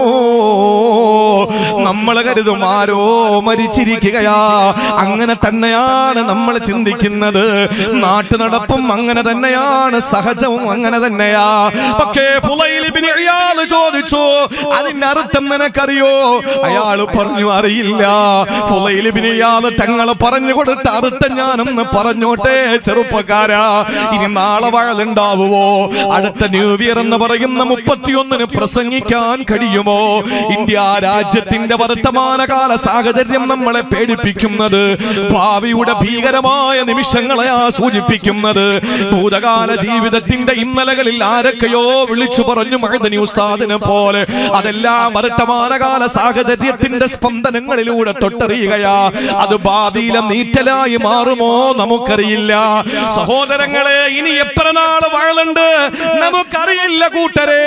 Speaker 1: നമ്മൾ കരുതും ആരോ മരിച്ചിരിക്കുകയാ അങ്ങനെ തന്നെയാണ് നമ്മൾ ചിന്തിക്കുന്നത് നാട്ടു നടപ്പും അങ്ങനെ തന്നെയാണ് സഹജവും അങ്ങനെ തന്നെയാ പക്ഷേ ഫുലൈൽ ഇബ്നു ഇയാദ് ചോദിച്ചു അതിന്റെ അർത്ഥം നിനക്കറിയോ അയാൾ പറഞ്ഞു അറിയില്ല ഫുലൈൽ ഇബ്നു ഇയാദ് തങ്ങൾ പറഞ്ഞു കൊടുത്ത അർത്ഥം ഞാനൊന്ന് പറഞ്ഞോട്ടെ ചെറുപ്പക്കാരാ ഇനി നാളെ വഴലുണ്ടാവുമോ അടുത്ത ന്യൂ ഇയർ എന്ന് പറയുന്ന മുപ്പത്തിയൊന്നിന് പ്രസംഗിക്കാൻ കഴിയുമോ ഇന്ത്യ രാജ്യത്തിന്റെ വർത്തമാനകാല സാഹചര്യം നമ്മളെ പേടിപ്പിക്കുന്നത് ഭാവിയുടെ ഭീകരമായ നിമിഷങ്ങളെയാ സൂചിപ്പിക്കുന്നത് ഭൂതകാല ജീവിതത്തിന്റെ ഇന്നലകളിൽ ആരൊക്കെയോ വിളിച്ചു പറഞ്ഞു മഴതനി ഉസ്താദിനെ പോലെ അതെല്ലാം വർത്തമാനകാല സാഹചര്യത്തിന്റെ സ്പന്ദനങ്ങളിലൂടെ തൊട്ടറിയുകയാ അത് ഭാവിയിലെ നീറ്റലായി മാറുമോ നമുക്കറിയില്ല സഹോദരങ്ങളെ ഇനി എത്ര നാള് വാഴുണ്ട് നമുക്കറിയില്ല കൂട്ടരെ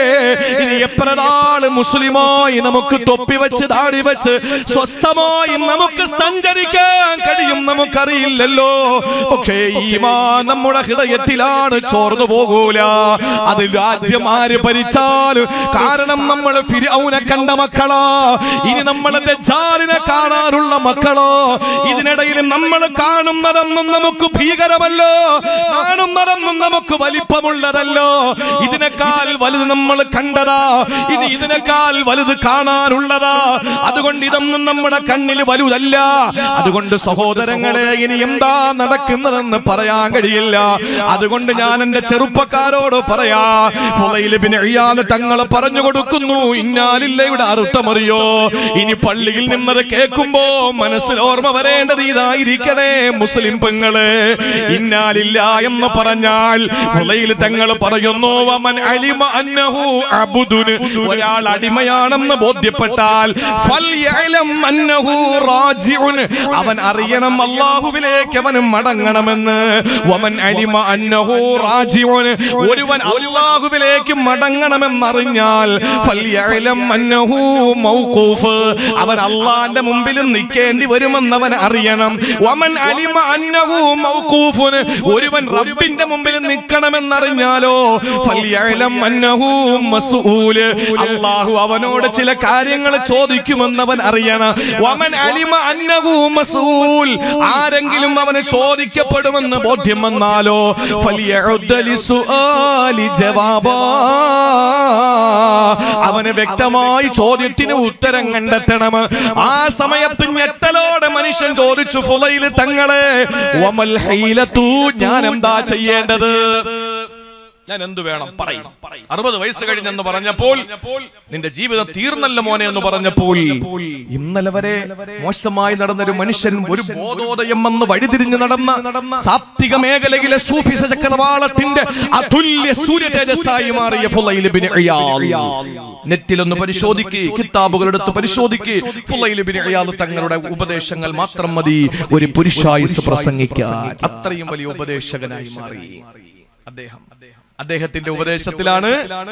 Speaker 1: ഇനി എത്ര നാള് മുസ്ലിമായി നമുക്ക് തൊപ്പി വെച്ച് ദാടി വെച്ച് സ്വസ്ഥമായി നമുക്ക് സഞ്ചരിക്കാൻ കഴിയും നമുക്കറിയില്ലല്ലോ പക്ഷേ ഈമാ നമ്മുടെ ഹൃദയത്തിലാണ് ചോർന്നു പോകൂല അത് രാജ്യം ആര് ഭരിച്ചാലും കാരണം നമ്മൾ ഫിരൗനെ കണ്ട മക്കളോ ഇനി നമ്മൾ ദജ്ജാലിനെ കാണാനുള്ള മക്കളോ ഇതിനിടയിൽ നമ്മൾ കാണുന്നതൊന്നും നമുക്ക് ഭീകരമല്ലോ കാണുന്നതൊന്നും നമുക്ക് വലിപ്പമുള്ളതല്ലോ ഇതിനേക്കാൾ വലുത് നമ്മൾ കണ്ടതാ ഇനി ഇതിനേക്കാൾ വലുത് കാണാനുള്ളതാ അതുകൊണ്ട് ഇതൊന്നും നമ്മുടെ കണ്ണിൽ വലുതല്ല അതുകൊണ്ട് സഹോദരങ്ങളെ ഇനി എന്താ നടക്കുന്നതെന്ന് പറയാൻ കഴിയില്ല അതുകൊണ്ട് ഞാൻ എന്റെ ചെറുപ്പക്കാരോട് പറയാ ഫുളൈൽ ബിൻ ഇയാദ് തങ്ങൾ പറഞ്ഞു കൊടുക്കുന്നു ഇന്നാലില്ലയുടെ അർത്ഥമറിയോ ഇനി പള്ളിയിൽ നിന്നത് കേൾക്കുമ്പോ മനസ്സിൽ ഓർമ്മ വരേണ്ടത് ഇതായിരിക്കണേ മുസ്ലിം പെങ്ങള് ഇന്നാലില്ല എന്ന് പറഞ്ഞാൽ ഫുളൈൽ തങ്ങൾ പറയുന്നു വമൻ അലിമ അന്നഹു അബ്ദുന് ഒരാൾ അടിമയാണെന്ന് ബോധ്യപ്പെട്ടാൽ ഫൽയഅലം അന്നഹു റാജിഉൻ അവൻ അറിയണം അല്ലാഹുവിലേക്ക് അവൻ മടങ്ങണമെന്ന് വമൻ അലിമ അന്നഹു റാജിഉൻ ഒരുവൻ അല്ലാഹുവിലേക്ക് മടങ്ങണമെന്നറിഞ്ഞാൽ ഫൽയഅലം അന്നഹു മൗഖൂഫ് അവൻ അള്ളാന്റെ മുമ്പിൽ നിൽക്കേണ്ടി വരുമെന്ന് അവൻ അറിയണം വമൻ അലിമ അന്നഹു മൗഖൂഫുൻ ഒരുവൻ റബ്ബിന്റെ മുമ്പിൽ നിൽക്കണമെന്നറിഞ്ഞാലോ ഫൽയഅലം അന്നഹു മസ്ഊല് അള്ളാഹു അവനോട് ചില കാര്യങ്ങൾ ചോദിക്കുമെന്നവൻ അറിയണം വമൻ അലിമ അന്നഹു മസ്ഊൽ ആരെങ്കിലും അവന് ചോദിക്കപ്പെടുമെന്ന് ബോധ്യം വന്നാലോ ഫലിയഉദ്ദ ലിസുആലി ജവാബാ അവന് വ്യക്തമായി ചോദ്യത്തിന് ഉത്തരം കണ്ടെത്തണം ആ സമയത്ത് ഞെട്ടലോടെ മനുഷ്യൻ ചോദിച്ചു ഫുലയിൽ തങ്ങളെ വമൽ ഹൈലത്തു ഞാൻ എന്താ ചെയ്യേണ്ടത് ഞാൻ എന്തു വേണം പറയും അറുപത് വയസ്സ് കഴിഞ്ഞെന്ന് പറഞ്ഞപ്പോൾ നിന്റെ ജീവിതം തീർന്നല്ല മോനെ എന്ന് പറഞ്ഞപ്പോൾ ഇന്നലെ വരെ മോശമായി നടന്നൊരു മനുഷ്യൻ ഒരു ബോധോദയം വന്ന് വഴിതിരിഞ്ഞ് നടന്ന സാത്വിക മേഖലയിലെ സൂഫിസ ചക്രവാളത്തിന്റെ അതുല്യ സൂര്യ തേജസ്സായി മാറിയ ഫുലൈൽ ബിൻ ഇയാദ് നെറ്റിലൊന്ന് പരിശോധിക്ക് കിതാബുകൾ എടുത്ത് പരിശോധിക്ക് ഫുലൈൽ ബിൻ ഇയാദ് തങ്ങളുടെ ഉപദേശങ്ങൾ മാത്രം മതി ഒരു പുരുഷായുസ് പ്രസംഗിക്കാൻ അത്രയും വലിയ ഉപദേശകനായി മാറി അദ്ദേഹം അദ്ദേഹത്തിന്റെ ഉപദേശത്തിലാണ്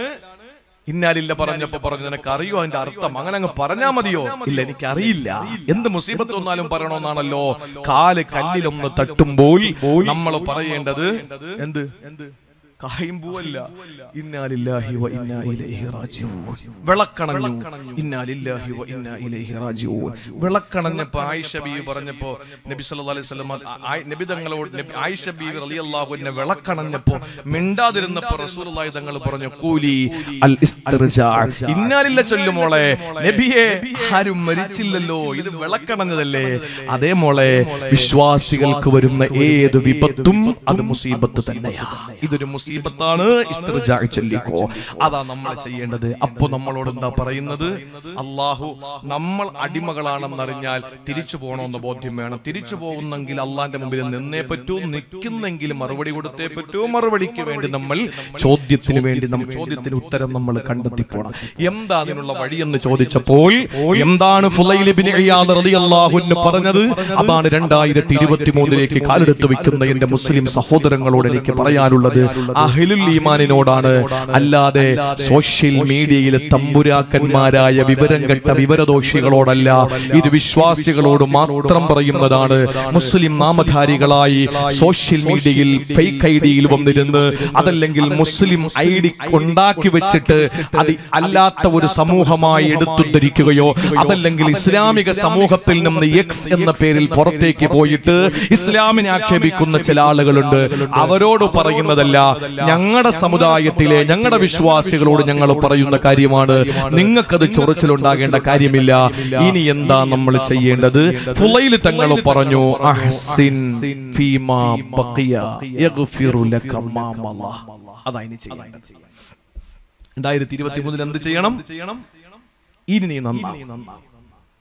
Speaker 1: ഇന്നാലില്ല പറഞ്ഞപ്പോ പറഞ്ഞു നിനക്ക് അറിയോ അതിന്റെ അർത്ഥം അങ്ങനെ അങ്ങ് പറഞ്ഞാ മതിയോ ഇല്ല എനിക്ക് അറിയില്ല എന്ത് മുസീബത്ത് വന്നാലും പറയണമെന്നാണല്ലോ കാല് കല്ലിലൊന്ന് തട്ടുമ്പോൾ നമ്മൾ പറയേണ്ടത് എന്ത് എന്ത് കായുമ്പൂവല്ല ഇന്നാലില്ലാഹി വ ഇന്നാ ഇലൈഹി റാജിഊൻ വിളക്കണഞ്ഞു ഇന്നാലില്ലാഹി വ ഇന്നാ ഇലൈഹി റാജിഊൻ വിളക്കണഞ്ഞപ്പോ ആയിഷ ബീവി പറഞ്ഞപ്പോ നബി സല്ലല്ലാഹു അലൈഹി വസല്ലം ആ- നബി തങ്ങളോട് നബി ആയിഷ ബീവി റളിയല്ലാഹു അൻഹ വിളക്കണഞ്ഞപ്പോ മിണ്ടാതിരുന്നപ്പോ റസൂലുള്ളാഹി തങ്ങൾ പറഞ്ഞു കൂലി അൽ ഇസ്തിർജാ ഇന്നാലില്ല ചൊല്ലു മോളെ നബിയെ ആരും മരിച്ചില്ലല്ലോ ഇത് വിളക്കണഞ്ഞതല്ലേ അതേ മോളെ വിശ്വാസികൾക്ക് വരുന്ന ഏത് വിപത്തും അത് മുസീബത്ത് തന്നെയാ ഇതൊരു മുസീബത്താണ് ഇസ്തിർജാ ചൊല്ലിക്കോ അതാ നമ്മൾ ചെയ്യേണ്ടത് അപ്പൊ നമ്മളോട് എന്താ പറയുന്നത് അള്ളാഹു നമ്മൾ അടിമകളാണെന്നറിഞ്ഞാൽ തിരിച്ചു പോകണമെന്ന് ബോധ്യം വേണം തിരിച്ചു പോകുന്നെങ്കിൽ അള്ളാന്റെ മുമ്പിൽ നിന്നേ പറ്റൂ നിൽക്കുന്നെങ്കിൽ മറുപടി കൊടുത്തേ പറ്റൂ മറുപടിക്ക് വേണ്ടി നമ്മൾ ചോദ്യത്തിന് വേണ്ടി നമ്മൾ ചോദ്യത്തിന് ഉത്തരം നമ്മൾ കണ്ടെത്തി പോണം എന്താ അതിനുള്ള വഴിയെന്ന് ചോദിച്ചപ്പോൾ എന്താണ് ഫുലൈലിബിന് റളിയല്ലാഹുവിന് പറഞ്ഞത് അതാണ് രണ്ടായിരത്തി ഇരുപത്തി മൂന്നിലേക്ക് കാലെടുത്ത് വെക്കുന്ന എന്റെ മുസ്ലിം സഹോദരങ്ങളോട് എനിക്ക് പറയാനുള്ളത് അഹിലുൽ ഈമാനിനോടാണ് അല്ലാതെ സോഷ്യൽ മീഡിയയിലെ തമ്പുരാക്കന്മാരായ വിവരം കെട്ട വിവരദോഷികളോടല്ല ഇത് വിശ്വാസികളോട് മാത്രം പറയുന്നതാണ് മുസ്ലിം നാമധാരികളായി സോഷ്യൽ മീഡിയയിൽ ഫേക്ക് ഐ ഡിയിൽ വന്നിരുന്ന് അതല്ലെങ്കിൽ മുസ്ലിം ഐ ഡി ഉണ്ടാക്കി വെച്ചിട്ട് അത് അല്ലാത്ത ഒരു സമൂഹമായി എടുത്തുദ്ധരിക്കുകയോ അതല്ലെങ്കിൽ ഇസ്ലാമിക സമൂഹത്തിൽ നിന്ന് എക്സ് എന്ന പേരിൽ പുറത്തേക്ക് പോയിട്ട് ഇസ്ലാമിനെ ആക്ഷേപിക്കുന്ന ചില ആളുകളുണ്ട് അവരോട് പറയുന്നതല്ല ഞങ്ങളുടെ സമുദായത്തിലെ ഞങ്ങളുടെ വിശ്വാസികളോട് ഞങ്ങൾ പറയുന്ന കാര്യമാണ് നിങ്ങൾക്കത് ചൊറിച്ചിലുണ്ടാകേണ്ട കാര്യമില്ല ഇനി എന്താ നമ്മൾ ചെയ്യേണ്ടത് ഫുലൈൽ തങ്ങൾ പറഞ്ഞു അഹ്സിൻ ഫീമാ ബഖിയ യഗ്ഫിറു ലക മാ മള. അതാ ഇനി ചെയ്യേണ്ടത് രണ്ടായിരത്തി ഇരുപത്തി മൂന്നിൽ എന്ത് ചെയ്യണം ഇനി നീ നന്നാ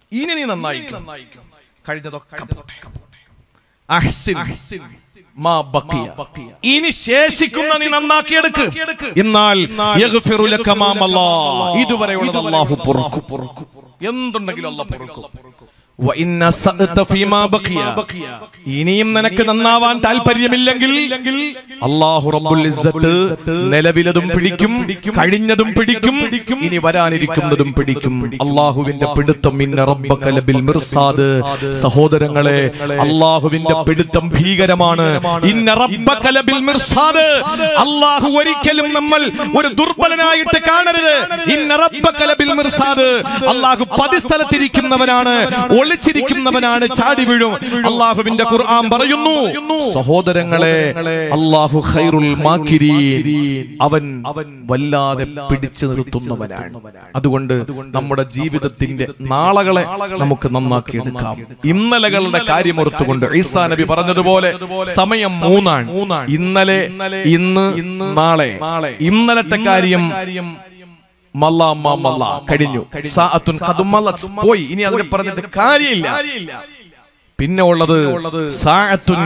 Speaker 1: ഇനി നീ നന്നായിക്കും കഴിഞ്ഞതൊക്കെ പോട്ടെ അഹ്സിൻ മാ ബഖിയ. ഇനി ശേഷിക്കുന്ന നീ നന്നാക്കിയെടുക്ക് എന്നാൽ യഗ്ഫിറു ലക മാ മല്ലാ. ഇതുവരെയുള്ളത് അല്ലാഹു പൊറുക്കും എന്തുണ്ടെങ്കിലും അല്ല പൊറുക്കും വ ഇന്ന സഅത ഫീമാ ബഖിയ. ഇനിയും നിനക്ക് നന്നാവാൻ താല്പര്യമില്ലെങ്കിൽ അല്ലാഹു റബ്ബുൽ ഇസ്സത്ത് നിലവിലതും പിടിക്കും കഴിഞ്ഞതും പിടിക്കും ഇനി വരാനിരിക്കുന്നതും പിടിക്കും അള്ളാഹുവിന്റെ പിടുത്തം ഇന്ന റബ്ബക ലബിൽ മിർസാദ് സഹോദരങ്ങളെ അള്ളാഹുവിന്റെ പിടുത്തം ഭീകരമാണ് ഇന്ന റബ്ബക ലബിൽ മിർസാദ് അള്ളാഹു ഒരിക്കലും നമ്മൾ ഒരു ദുർബലനായിട്ട് കാണരുത് ഇന്ന റബ്ബക ലബിൽ മിർസാദ് അള്ളാഹു പതിസ്ഥലത്തിരിക്കുന്നവനാണ് ഒളിച്ചിരിക്കുന്നവനാണ് ചാടി വീഴും അള്ളാഹുവിന്റെ ഖുർആൻ പറയുന്നു സഹോദരങ്ങളെ അള്ളാഹു ഖൈറുൽ മാക്കിരീൻ അവൻ അവൻ വല്ലാതെ പിടിച്ചു നിർത്തുന്നവനാണ് അതുകൊണ്ട് നമ്മുടെ ജീവിതത്തിന്റെ നാളകളെ നമുക്ക് നന്നാക്കിയെടുക്കാം ഇന്നലകളുടെ കാര്യമോർത്തുകൊണ്ട് ഈസാ നബി പറഞ്ഞതുപോലെ സമയം മൂന്നാണ് ഇന്നലെ ഇന്ന് നാളെ ഇന്നലത്തെ കാര്യം മല്ല അമ്മ മല്ല കഴിഞ്ഞു സാഅത്തുൻ ഖദ് മല്ലത് പോയി ഇനി അതിനെ പറഞ്ഞിട്ട് കാര്യമില്ല പിന്നെ ഉള്ളത് സാഅത്തുൻ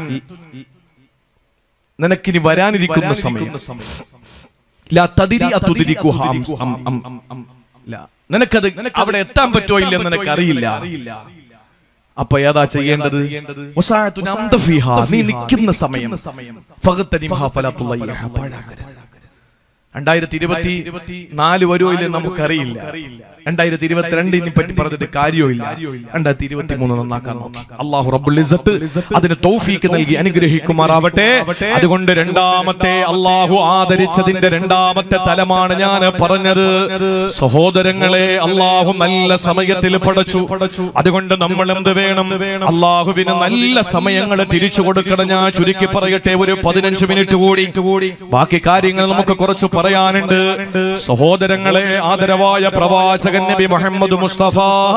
Speaker 1: നിനക്കിനി വരാനിരിക്കുന്ന സമയം ലാ തദിരി അതുദിരിക്കുഹ അം- അം- അം- അം- അം- ലാ. നിനക്കത് അവിടെ എത്താൻ പറ്റോ ഇല്ലെന്ന് നിനക്ക് അറിയില്ല അപ്പൊ ഏതാ ചെയ്യേണ്ടത് വസാഅത്തുൻ അംത ഫീഹാ. നീ നിൽക്കുന്ന സമയം ഫഗ്തനിംഹാ ഫലാ തുളയ്യഹ. പാഴാക്കരുത്. രണ്ടായിരത്തി ഇരുപത്തി നാല് വരുമോ ഇല്ലേ നമുക്കറിയില്ല രണ്ടായിരത്തി ഇരുപത്തിരണ്ടിനെ പറ്റി പറഞ്ഞിട്ട് കാര്യമില്ല രണ്ടായിരത്തി ഇരുപത്തി മൂന്ന് നന്നാക്കാൻ നോക്കി അള്ളാഹു റബ്ബുൽ ഇസ്സത്ത് അതിന് തൗഫീക്ക് നൽകി അനുഗ്രഹിക്കുമാറാവട്ടെ അതുകൊണ്ട് രണ്ടാമത്തെ അള്ളാഹു ആദരിച്ചതിന്റെ രണ്ടാമത്തെ തലമാണ് ഞാൻ പറഞ്ഞത് സഹോദരങ്ങളെ അള്ളാഹു നല്ല സമയത്തിൽ പടച്ചു അതുകൊണ്ട് നമ്മൾ എന്ത് വേണം അള്ളാഹുവിന് നല്ല സമയങ്ങൾ തിരിച്ചു കൊടുക്കണം ഞാൻ ചുരുക്കി പറയട്ടെ ഒരു പതിനഞ്ച് മിനിറ്റ് കൂടി ബാക്കി കാര്യങ്ങൾ നമുക്ക് കുറച്ച് പറയാനുണ്ട് സഹോദരങ്ങളെ ആദരവായ പ്രവാചകൻ നബി മുഹമ്മദ് മുസ്തഫ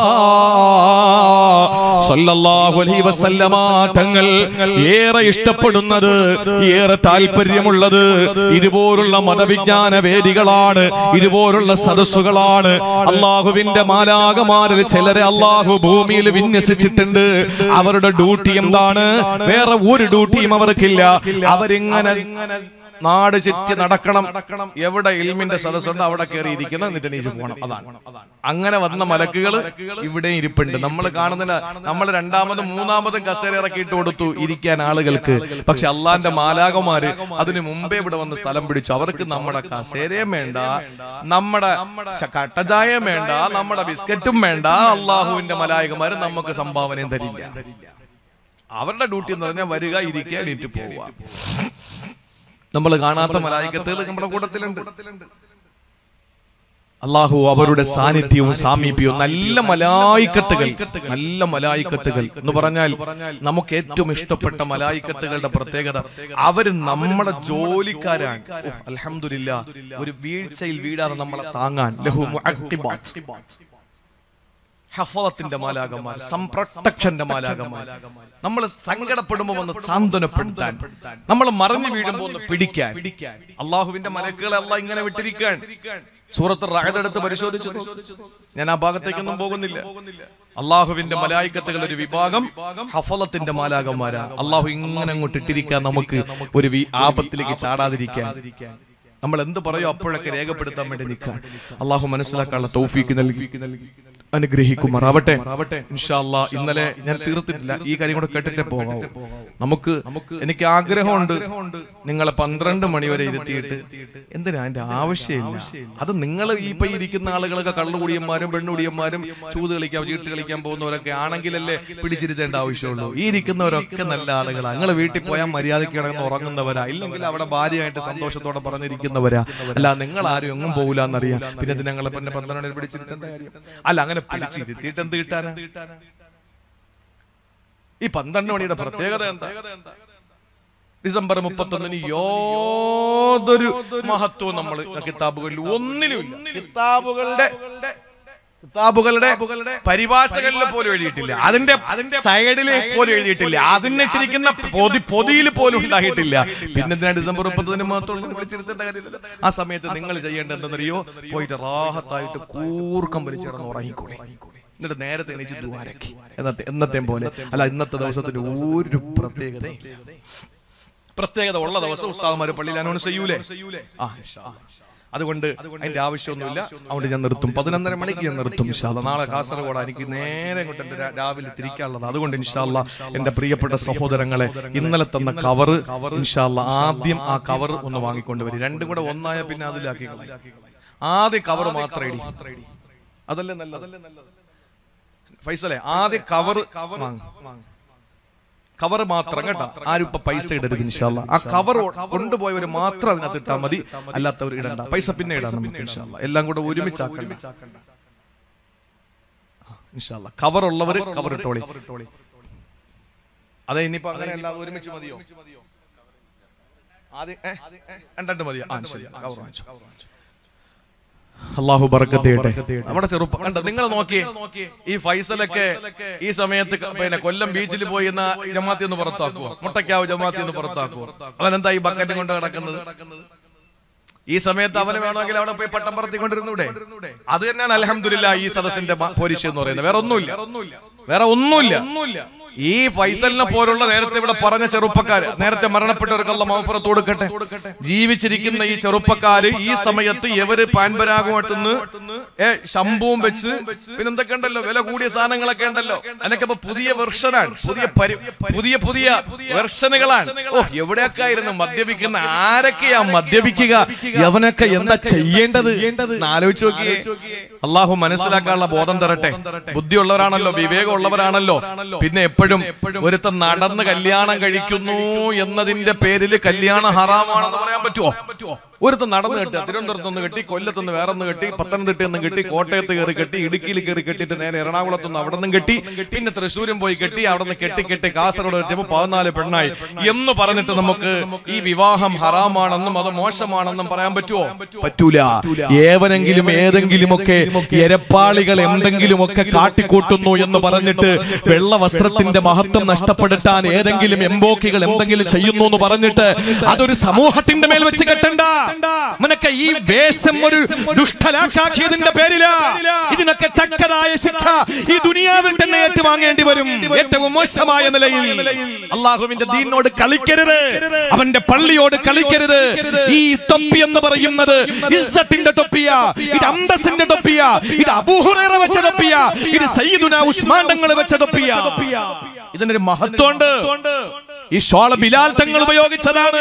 Speaker 1: സല്ലല്ലാഹു അലൈഹി വസല്ലമ തങ്ങൾ ഏറെ ഇഷ്ടപ്പെടുന്നത് ഏറെ താല്പര്യമുള്ളത് ഇതുപോലുള്ള മതവിജ്ഞാന വേദികളാണ് ഇതുപോലുള്ള സദസ്സുകളാണ് അള്ളാഹുവിന്റെ മാലാകമാരിൽ ചിലരെ അള്ളാഹു ഭൂമിയിൽ വിന്യസിച്ചിട്ടുണ്ട് അവരുടെ ഡ്യൂട്ടി എന്താണ് വേറെ ഒരു ഡ്യൂട്ടിയും അവർക്കില്ല അവരിങ്ങനെ നാട് ചുറ്റി നടക്കണം എവിടെ ഇൽമിന്റെ സദസ്സുണ്ട് അവിടെ കയറി ഇരിക്കണം എന്നിട്ട് നീച്ച് പോകണം അതാണ് അങ്ങനെ വന്ന മലക്കുകൾ ഇവിടെ ഇരിപ്പുണ്ട് നമ്മൾ കാണുന്നില്ല നമ്മൾ രണ്ടാമതും മൂന്നാമതും കസേര ഇറക്കിയിട്ട് കൊടുത്തു ഇരിക്കാൻ ആളുകൾക്ക് പക്ഷെ അള്ളാന്റെ മാലാകമാര് അതിന് മുമ്പേ ഇവിടെ വന്ന് സ്ഥലം പിടിച്ചു അവർക്ക് നമ്മുടെ കസേരയും വേണ്ട നമ്മുടെ ച- കട്ടചായയും വേണ്ട നമ്മുടെ ബിസ്ക്കറ്റും വേണ്ട അള്ളാഹുവിന്റെ മലായകമാര് നമുക്ക് സംഭാവനയും തരില്ല അവരുടെ ഡ്യൂട്ടി എന്ന് പറഞ്ഞാൽ വരിക ഇരിക്കുക എണീറ്റ് പോവുക നമ്മൾ കാണാത്ത മലായിക്കത്തുകൾ നമ്മുടെ കൂട്ടത്തിലുണ്ട് അള്ളാഹു അവരുടെ സാന്നിധ്യവും സാമീപ്യവും നല്ല മലായിക്കത്തുകൾ നല്ല മലായിക്കത്തുകൾ എന്ന് പറഞ്ഞാൽ നമുക്ക് ഏറ്റവും ഇഷ്ടപ്പെട്ട മലായിക്കത്തുകളുടെ പ്രത്യേകത അവര് നമ്മുടെ ജോലിക്കാരാണ് ഉഹ്, അൽഹംദുലില്ലാ ഒരു വീഴ്ചയിൽ വീഴാതെ നമ്മളെ താങ്ങാൻ ലഹു മുഅഖിബാത്ത്. ഹഫളത്തിന്റെ മാലാകന്മാർ സംപ്രൊട്ടക്ഷന്റെ മാലാകന്മാർ നമ്മൾ സങ്കടപ്പെടുമ്പോൾ ഒന്ന് സാന്ത്വനപ്പെടുത്താൻ നമ്മൾ മറിഞ്ഞു വീഴുമ്പോൾ ഒന്ന് പിടിക്കാൻ അള്ളാഹുവിന്റെ മലക്കുകളെ അല്ല ഇങ്ങനെ വിട്ടിരിക്കാൻ സൂറത്ത് റായതെടുത്ത് പരിശോധിച്ചു ഞാൻ ആ ഭാഗത്തേക്കൊന്നും പോകുന്നില്ല അള്ളാഹുവിന്റെ മലായിക്കത്തുകൾ ഒരു വിഭാഗം ഹഫലത്തിന്റെ മാലാകന്മാരാ അള്ളാഹു ഇങ്ങനെ അങ്ങോട്ട് ഇട്ടിരിക്കാൻ നമുക്ക് ഒരു വി- ആപത്തിലേക്ക് ചാടാതിരിക്കാൻ നമ്മൾ എന്ത് പറയോ അപ്പോഴൊക്കെ രേഖപ്പെടുത്താൻ വേണ്ടി നിൽക്കാൻ അള്ളാഹു മനസ്സിലാക്കാനുള്ള തൗഫീക്ക് നൽകി അനുഗ്രഹിക്കുമാറാവട്ടെ ഇൻഷാ അല്ലാ ഇന്നലെ ഞാൻ തീർത്തിട്ടില്ല ഈ കാര്യം കൂടെ കേട്ടിട്ടേ പോകാവൂ നമുക്ക് എനിക്ക് ആഗ്രഹമുണ്ട് നിങ്ങളെ പന്ത്രണ്ട് മണി വരെ ഇരുത്തിയിട്ട് എന്തിനാ അതിന്റെ ആവശ്യമില്ല അത് നിങ്ങൾ ഈ ഇപ്പൊ ഇരിക്കുന്ന ആളുകളൊക്കെ കള്ളുകുടിയന്മാരും പെണ്ണുകുടിയന്മാരും ചൂത് കളിക്കാൻ ചീട്ട് കളിക്കാൻ പോകുന്നവരൊക്കെ ആണെങ്കിലല്ലേ പിടിച്ചിരുത്തേണ്ട ആവശ്യമുള്ളൂ ഈ ഇരിക്കുന്നവരൊക്കെ നല്ല ആളുകളാണ് നിങ്ങൾ വീട്ടിൽ പോയാൽ മര്യാദയ്ക്ക് കിടന്ന് ഉറങ്ങുന്നവരാ ഇല്ലെങ്കിൽ അവിടെ ഭാര്യയായിട്ട് സന്തോഷത്തോടെ പറഞ്ഞിരിക്കുന്നവരാ അല്ല നിങ്ങൾ ആരും എങ്ങും പോകില്ല എന്നറിയാം പിന്നെ ഇത് ഞങ്ങളെ പിന്നെ പന്ത്രണ്ട് മണി പിടിച്ചിരുത്തേണ്ട കാര്യം അല്ല അങ്ങനെ പിടിച്ചിരുത്തിയിട്ട് എന്ത് കിട്ടാനാ ഈ പന്ത്രണ്ട് മണിയുടെ പ്രത്യേകത എന്താ ഡിസംബർ മുപ്പത്തൊന്നിന് യാതൊരു മഹത്വവും നമ്മൾ കിതാബുകളിൽ ഒന്നിലും ഇല്ല കിതാബുകളുടെ കിതാബുകളുടെ പരിഭാഷകളിൽ പോലും എഴുതിയിട്ടില്ല അതിന്റെ അതിന്റെ സൈഡിൽ പോലും എഴുതിയിട്ടില്ല അതിനിട്ടിരിക്കുന്ന പൊതി പൊതിയിൽ പോലും ഉണ്ടായിട്ടില്ല പിന്നെ എന്തിനാ ഡിസംബർ മുപ്പത്തിന് മാത്രം വിളിച്ചിരുത്തേണ്ട കാര്യമില്ല ആ സമയത്ത് നിങ്ങൾ ചെയ്യേണ്ടത് എന്തെന്നറിയോ പോയിട്ട് റാഹത്തായിട്ട് കൂർക്കം വലിച്ചിടന്ന് ഉറങ്ങിക്കൂടെ എന്നിട്ട് നേരത്തെ എണീച്ച് ദ്വാരക്കി എന്നത്തെ എന്നത്തെ പോലെ അല്ല ഇന്നത്തെ ദിവസത്തിന് ഒരു പ്രത്യേകത പ്രത്യേകത ഉള്ള ദിവസം ഉസ്താദന്മാര് പള്ളിയിൽ അനൗൺസ് ചെയ്യൂലേ ആ ഇൻഷാ അല്ലാ. അതുകൊണ്ട് അതിന്റെ ആവശ്യമൊന്നുമില്ല അതുകൊണ്ട് ഞാൻ നിർത്തും പതിനൊന്നര മണിക്ക് ഞാൻ നിർത്തും ഇൻഷാല്ല നാളെ കാസർഗോഡ് എനിക്ക് നേരെ ഇങ്ങോട്ട് എന്റെ രാ- രാവിലെ തിരിക്കാനുള്ളത് അതുകൊണ്ട് ഇൻഷാല്ല എന്റെ പ്രിയപ്പെട്ട സഹോദരങ്ങളെ ഇന്നലെ തന്ന കവറ് ഇൻഷാല്ല ആദ്യം ആ കവർ ഒന്ന് വാങ്ങിക്കൊണ്ടുവരും രണ്ടും കൂടെ ഒന്നായ പിന്നെ അതിലാക്കി കളയും. ആദ്യം കവർ മാത്രം ഇടി അതല്ലേ നല്ലത് ഫൈസലെ ആദ്യം കവർ വാങ്ങും കവർ മാത്രം കേട്ടോ ആരും ഇപ്പൊ പൈസ ഇടരുത് ഇൻഷാല്ല ആ കവർ കൊണ്ടുപോയവർ മാത്രം അതിനകത്ത് ഇട്ടാൽ മതി അല്ലാത്തവർ ഇടണ്ട പൈസ പിന്നെ ഇടാം നമുക്ക് ഇൻഷാല്ല എല്ലാം കൂടെ ഒരുമിച്ചാക്കണ്ട ഇൻഷാല്ല കവർ ഉള്ളവർ കവർ ഇട്ടോളി അതെ ഇനിയിപ്പോ അങ്ങനെ അല്ലാതെ ഒരുമിച്ച് മതിയോ ആദ്യം ഏ, ഏ, രണ്ടെണ്ണം മതിയോ ആ ശരി കവർ വാങ്ങിച്ചു അള്ളാഹു ബർക്കത്ത് ചെയ്യട്ടെ നമ്മുടെ ചെറുപ്പം കണ്ട നിങ്ങൾ നോക്കി ഈ ഫൈസലൊക്കെ ഈ സമയത്ത് ക- പിന്നെ കൊല്ലം ബീച്ചിൽ പോയി ഇന്ന് ജമാത്തി ഒന്ന് പുറത്താക്കുവോ മുട്ടയ്ക്കാവ് ജമാത്തി ഒന്ന് പുറത്താക്കുവോ അവനെന്താ ഈ ബക്കറ്റും കൊണ്ട് കിടക്കുന്നത് ഈ സമയത്ത് അവന് വേണമെങ്കിൽ അവിടെ പോയി പട്ടം പറത്തിക്കൊണ്ടിരുന്നൂടെ അത് തന്നെയാണ് അലഹമില്ല ഈ സദസ്സിന്റെ മ- പോരിശ എന്ന് പറയുന്നത് വേറെ ഒന്നുമില്ല വേറെ ഒന്നുമില്ല ഈ ഫൈസലിനെ പോലുള്ള നേരത്തെ ഇവിടെ പറഞ്ഞ ചെറുപ്പക്കാര് നേരത്തെ മരണപ്പെട്ടവർക്കുള്ള മൗഫറത്ത് കൊടുക്കട്ടെ ജീവിച്ചിരിക്കുന്ന ഈ ചെറുപ്പക്കാര് ഈ സമയത്ത് എവര് പാൻപരാഗമായിട്ടെന്ന് ഏ ശംഭുവും വെച്ച് പിന്നെ എന്തൊക്കെ ഉണ്ടല്ലോ വില കൂടിയ സാധനങ്ങളൊക്കെ ഉണ്ടല്ലോ അതിനൊക്കെ ഇപ്പൊ പുതിയ വെർഷനാണ് പുതിയ പരി- പുതിയ പുതിയ വെർഷനുകളാണ് ഓ എവിടെയൊക്കെ ആയിരുന്നു മദ്യപിക്കുന്ന ആരൊക്കെയാ മദ്യപിക്കുക യവനൊക്കെ എന്താ ചെയ്യേണ്ടത് എന്ന് ആലോചിച്ച് നോക്കിയേ അള്ളാഹു മനസ്സിലാക്കാനുള്ള ബോധം തരട്ടെ ബുദ്ധിയുള്ളവരാണല്ലോ വിവേകമുള്ളവരാണല്ലോ പിന്നെ എപ്പോഴും ഒരുത്തൻ നടന്ന് കല്യാണം കഴിക്കുന്നു എന്നതിന്റെ പേരിൽ കല്യാണം ഹറാമാണെന്ന് പറയാൻ പറ്റുമോ ഒരുത്തൻ നടന്ന് കെട്ടുക തിരുവനന്തപുരത്ത് നിന്ന് കെട്ടി കൊല്ലത്തുനിന്ന് വേറെ ഒന്ന് കെട്ടി പത്തനംതിട്ടയിൽ നിന്ന് കെട്ടി കോട്ടയത്ത് കയറി കെട്ടി ഇടുക്കിയിൽ കയറി കെട്ടിയിട്ട് നേരെ എറണാകുളത്ത് നിന്ന് അവിടെ നിന്നും കെട്ടി പിന്നെ തൃശ്ശൂരും പോയി കെട്ടി അവിടെ നിന്ന് കെട്ടി കെട്ടി കാസർഗോഡ് എത്തിയപ്പോൾ പതിനാല് പെണ്ണായി എന്ന് പറഞ്ഞിട്ട് നമുക്ക് ഈ വിവാഹം ഹറാമാണെന്നും അത് മോശമാണെന്നും പറയാൻ പറ്റുമോ പറ്റൂല ഏവനെങ്കിലും ഏതെങ്കിലുമൊക്കെ എരപ്പാളികൾ എന്തെങ്കിലുമൊക്കെ കാട്ടിക്കൂട്ടുന്നു എന്ന് പറഞ്ഞിട്ട് വെള്ള വസ്ത്രത്തിന്റെ മഹത്വം നഷ്ടപ്പെടുത്താൻ ഏതെങ്കിലും എംബോക്കികൾ എന്തെങ്കിലും ചെയ്യുന്നു എന്ന് പറഞ്ഞിട്ട് അതൊരു സമൂഹത്തിന്റെ മേൽ വെച്ച് കെട്ടണ്ട നിനക്ക് ഈ വേഷം ഒരു ദുഷ്ടലാക്കാക്കിയതിന്റെ പേരില ഇതിനൊക്കെ തക്കതായ ശിക്ഷ ഈ ദുനിയാവിൽ തന്നെ ഏറ്റുവാങ്ങേണ്ടി വരും ഏറ്റവും മോശമായ നിലയിൽ അള്ളാഹുവിന്റെ ദീനോട് കളിക്കരുത് അവന്റെ പള്ളിയോട് കളിക്കരുത് ഈ തൊപ്പി എന്ന് പറയുന്നത് ഇസ്സത്തിന്റെ തൊപ്പിയ ഇത് അന്തസിന്റെ തൊപ്പിയ ഇത് അബൂഹുറേറ വെച്ച തൊപ്പിയ ഇത് സയ്യിദുന ഉസ്മാൻ തങ്ങൾ വെച്ച തൊപ്പിയ ഇതിനൊരു മഹത്വമുണ്ട് ഈ ഷോള ബിലാൽ തങ്ങൾ ഉപയോഗിച്ചതാണ്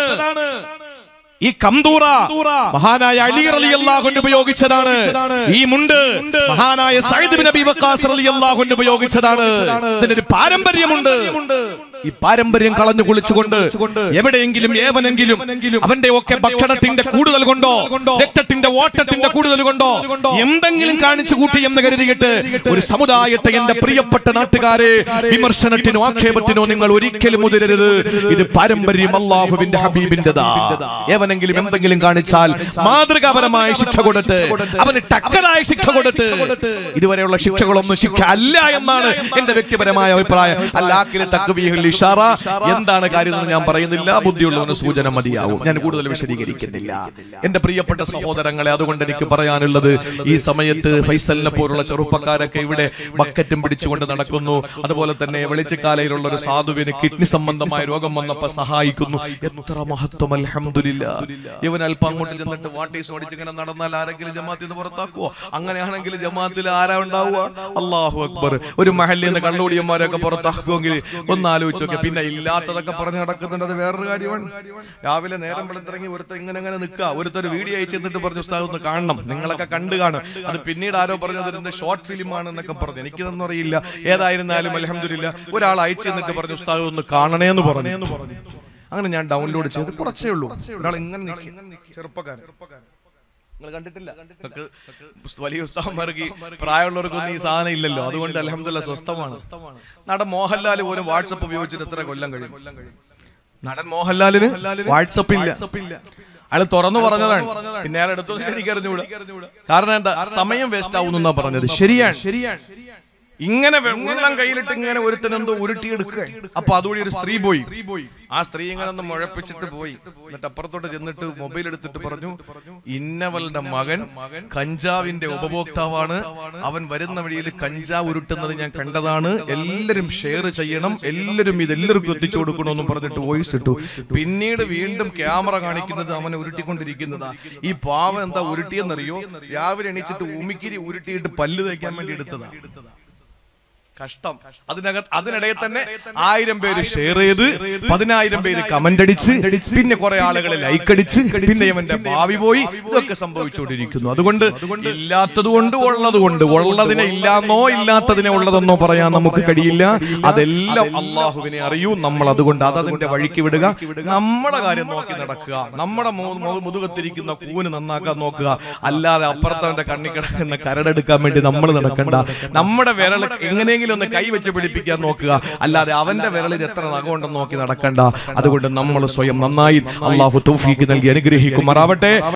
Speaker 1: ഈ കന്തൂറ മഹാനായ അലി റളിയല്ലാഹു അൻഹു ഉപയോഗിച്ചതാണ് ഈ മുണ്ട് മഹാനായ സയ്യിദ് ബിൻ അബി വഖാസ് റളിയല്ലാഹു അൻഹു ഉപയോഗിച്ചതാണ് ഇതിനൊരു പാരമ്പര്യമുണ്ട് ഈ പാരമ്പര്യം കളഞ്ഞു കുളിച്ചുകൊണ്ട് എവിടെയെങ്കിലും ഏവനെങ്കിലും അവന്റെ ഒക്കെ ഭക്ഷണത്തിന്റെ കൂടുതൽ കൊണ്ടോ രക്തത്തിന്റെ ഓട്ടത്തിന്റെ കൂടുതൽ കൊണ്ടോ എന്തെങ്കിലും കാണിച്ചു കൂട്ടി എന്ന് കരുതിയിട്ട് ഒരു സമുദായത്തെ എന്റെ പ്രിയപ്പെട്ട നാട്ടുകാരെ വിമർശനത്തിനോ ആക്ഷേപത്തിനോ നിങ്ങൾ ഒരിക്കലും മുതിരരുത് ഇത് പാരമ്പര്യം അള്ളാഹുവിന്റെ ഹബീബിന്റെതാ ഏവനെങ്കിലും എന്തെങ്കിലും കാണിച്ചാൽ മാതൃകാപരമായ ശിക്ഷ കൊടുത്ത് അവന് ടക്കറായ ശിക്ഷ കൊടുത്ത് ഇതുവരെയുള്ള ശിക്ഷകളൊന്നും ശിക്ഷ അല്ല എന്നാണ് എന്റെ വ്യക്തിപരമായ അഭിപ്രായം അല്ലാക്കിലെ തക്വീഹുൽ ഇഷാറ എന്താണ് കാര്യം എന്ന് ഞാൻ പറയുന്നില്ല ബുദ്ധിയുള്ളവന് സൂചന മതിയാവും ഞാൻ കൂടുതൽ വിശദീകരിക്കുന്നില്ല എന്റെ പ്രിയപ്പെട്ട സഹോദരങ്ങളെ അതുകൊണ്ട് എനിക്ക് പറയാനുള്ളത് ഈ സമയത്ത് ഫൈസലിനെ പോലുള്ള ചെറുപ്പക്കാരൊക്കെ ഇവിടെ ബക്കറ്റും പിടിച്ചുകൊണ്ട് നടക്കുന്നു അതുപോലെ തന്നെ വെളിച്ചക്കാലയിലുള്ള ഒരു സാധുവിന് കിഡ്നി സംബന്ധമായ രോഗം വന്നപ്പോ സഹായിക്കുന്നു എത്ര മഹത്വം അൽഹംദുലില്ല ഇവൻ അല്പം അങ്ങോട്ട് ചെന്നിട്ട് വാട്ടീസ് ഓടിച്ച് ഇങ്ങനെ നടന്നാൽ ആരെങ്കിലും ജമാത്തിൽ നിന്ന് പുറത്താക്കുവോ അങ്ങനെയാണെങ്കിൽ ജമാത്തിൽ ആരാ ഉണ്ടാവുക അള്ളാഹു അക്ബർ ഒരു മഹല്ലിൽ നിന്ന് കള്ളുകൂടിയന്മാരൊക്കെ പുറത്താക്കുമെങ്കിൽ ഒന്ന് ആലോചിച്ച് നോക്കി പിന്നെ ഇല്ലാത്തതൊക്കെ പറഞ്ഞു നടക്കുന്നുണ്ട് അത് വേറൊരു കാര്യമാണ് രാവിലെ നേരം വെളുത്തിറങ്ങി ഒരുത്തർ ഇങ്ങനെ ഇങ്ങനെ നിൽക്കുക ഒരുത്തർ വീഡിയോ അയച്ചു എന്നിട്ട് പറഞ്ഞു ഉസ്താദ് ഒന്ന് കാണണം നിങ്ങളൊക്കെ കണ്ടു കാണും അത് പിന്നീട് ആരോ പറഞ്ഞത് ഇതിന്റെ ഷോർട്ട് ഫിലിം ആണ് എന്നൊക്കെ പറഞ്ഞു എനിക്കിതൊന്നും അറിയില്ല ഏതായിരുന്നാലും അലഹമില്ല ഒരാൾ അയച്ചു എന്നിട്ട് പറഞ്ഞു ഉസ്താദ് ഒന്ന് കാണണേ എന്ന് പറഞ്ഞു അങ്ങനെ ഞാൻ ഡൗൺലോഡ് ചെയ്ത് കുറച്ചേ ഉള്ളൂ ഒരാൾ ഇങ്ങനെ നിൽക്കും ചെറുപ്പക്കാരൻ നിങ്ങൾ കണ്ടിട്ടില്ല നിങ്ങൾക്ക് വലിയ ഉസ്താവന്മാർക്ക് പ്രായമുള്ളവർക്കൊന്നും ഈ സാധനം ഇല്ലല്ലോ അതുകൊണ്ട് അലഹമില്ല സ്വസ്ഥമാണ് നടൻ മോഹൻലാൽ പോലും വാട്സപ്പ് ഉപയോഗിച്ചിട്ട് എത്ര കൊല്ലം കഴിയും നടൻ മോഹൻലാലിന് വാട്സപ്പ് ഇല്ല അയാൾ തുറന്നു പറഞ്ഞതാണ് പിന്നെ അയാൾ എടുത്തു എനിക്ക് അറിഞ്ഞുകൂടാ കാരണം എന്താ സമയം വേസ്റ്റ് ആവുന്ന പറഞ്ഞത് ശരിയാണ് ശരിയാണ് ഇങ്ങനെ വെള്ളം കയ്യിലിട്ട് ഇങ്ങനെ ഒരുത്തനെന്തോ ഉരുട്ടിയെടുക്കുക അപ്പൊ അതുവഴി ഒരു സ്ത്രീ പോയി ആ സ്ത്രീ ഇങ്ങനെ ഒന്ന് മുഴപ്പിച്ചിട്ട് പോയി എന്നിട്ട് അപ്പുറത്തോട്ട് ചെന്നിട്ട് മൊബൈൽ എടുത്തിട്ട് പറഞ്ഞു ഇന്നവളുടെ മകൻ കഞ്ചാവിന്റെ ഉപഭോക്താവാണ് അവൻ വരുന്ന വഴിയിൽ കഞ്ചാവ് ഉരുട്ടുന്നത് ഞാൻ കണ്ടതാണ് എല്ലാരും ഷെയർ ചെയ്യണം എല്ലാരും ഇത് എല്ലാവർക്കും എത്തിച്ചു കൊടുക്കണമെന്നും പറഞ്ഞിട്ട് വോയിസ് ഇട്ടു പിന്നീട് വീണ്ടും ക്യാമറ കാണിക്കുന്നത് അവനെ ഉരുട്ടിക്കൊണ്ടിരിക്കുന്നതാ ഈ പാവം എന്താ ഉരുട്ടിയെന്നറിയോ രാവിലെ എണീച്ചിട്ട് ഉമിക്കിരി ഉരുട്ടിയിട്ട് പല്ല് തേക്കാൻ വേണ്ടി എടുത്തതാ കഷ്ടം അതിനകത്ത് അതിനിടയിൽ തന്നെ ആയിരം പേര് ഷെയർ ചെയ്ത് പതിനായിരം പേര് കമന്റ് അടിച്ച് പിന്നെ കുറെ ആളുകൾ ലൈക്ക് അടിച്ച് പിന്നെ ഇവന്റെ ഭാവി പോയി ഇതൊക്കെ സംഭവിച്ചുകൊണ്ടിരിക്കുന്നു അതുകൊണ്ട് ഇല്ലാത്തത് കൊണ്ട് ഉള്ളത് കൊണ്ട് ഉള്ളതിനെ ഇല്ലാന്നോ ഇല്ലാത്തതിനെ ഉള്ളതെന്നോ പറയാൻ നമുക്ക് കഴിയില്ല അതെല്ലാം അള്ളാഹുവിനെ അറിയൂ നമ്മൾ അതുകൊണ്ട് അതതിന്റെ വഴിക്ക് വിടുക നമ്മുടെ കാര്യം നോക്കി നടക്കുക നമ്മുടെ മു- മു- മുതുകത്തിരിക്കുന്ന കൂന് നന്നാക്കാൻ നോക്കുക അല്ലാതെ അപ്പുറത്തവന്റെ കണ്ണി കിടക്കുന്ന കരടെടുക്കാൻ വേണ്ടി നമ്മൾ നടക്കണ്ട നമ്മുടെ വിരൽ എങ്ങനെയെങ്കിലും ഒന്ന് കൈ വെച്ച് പിടിപ്പിക്കാൻ നോക്കുക അല്ലാതെ അവന്റെ വിരലിൽ എത്ര നഖമുണ്ടെന്ന് നോക്കി നടക്കണ്ട അതുകൊണ്ട് നമ്മൾ സ്വയം നന്നായി അള്ളാഹു തൗഫീക്ക് നൽകി അനുഗ്രഹിക്കുമാറാവട്ടെ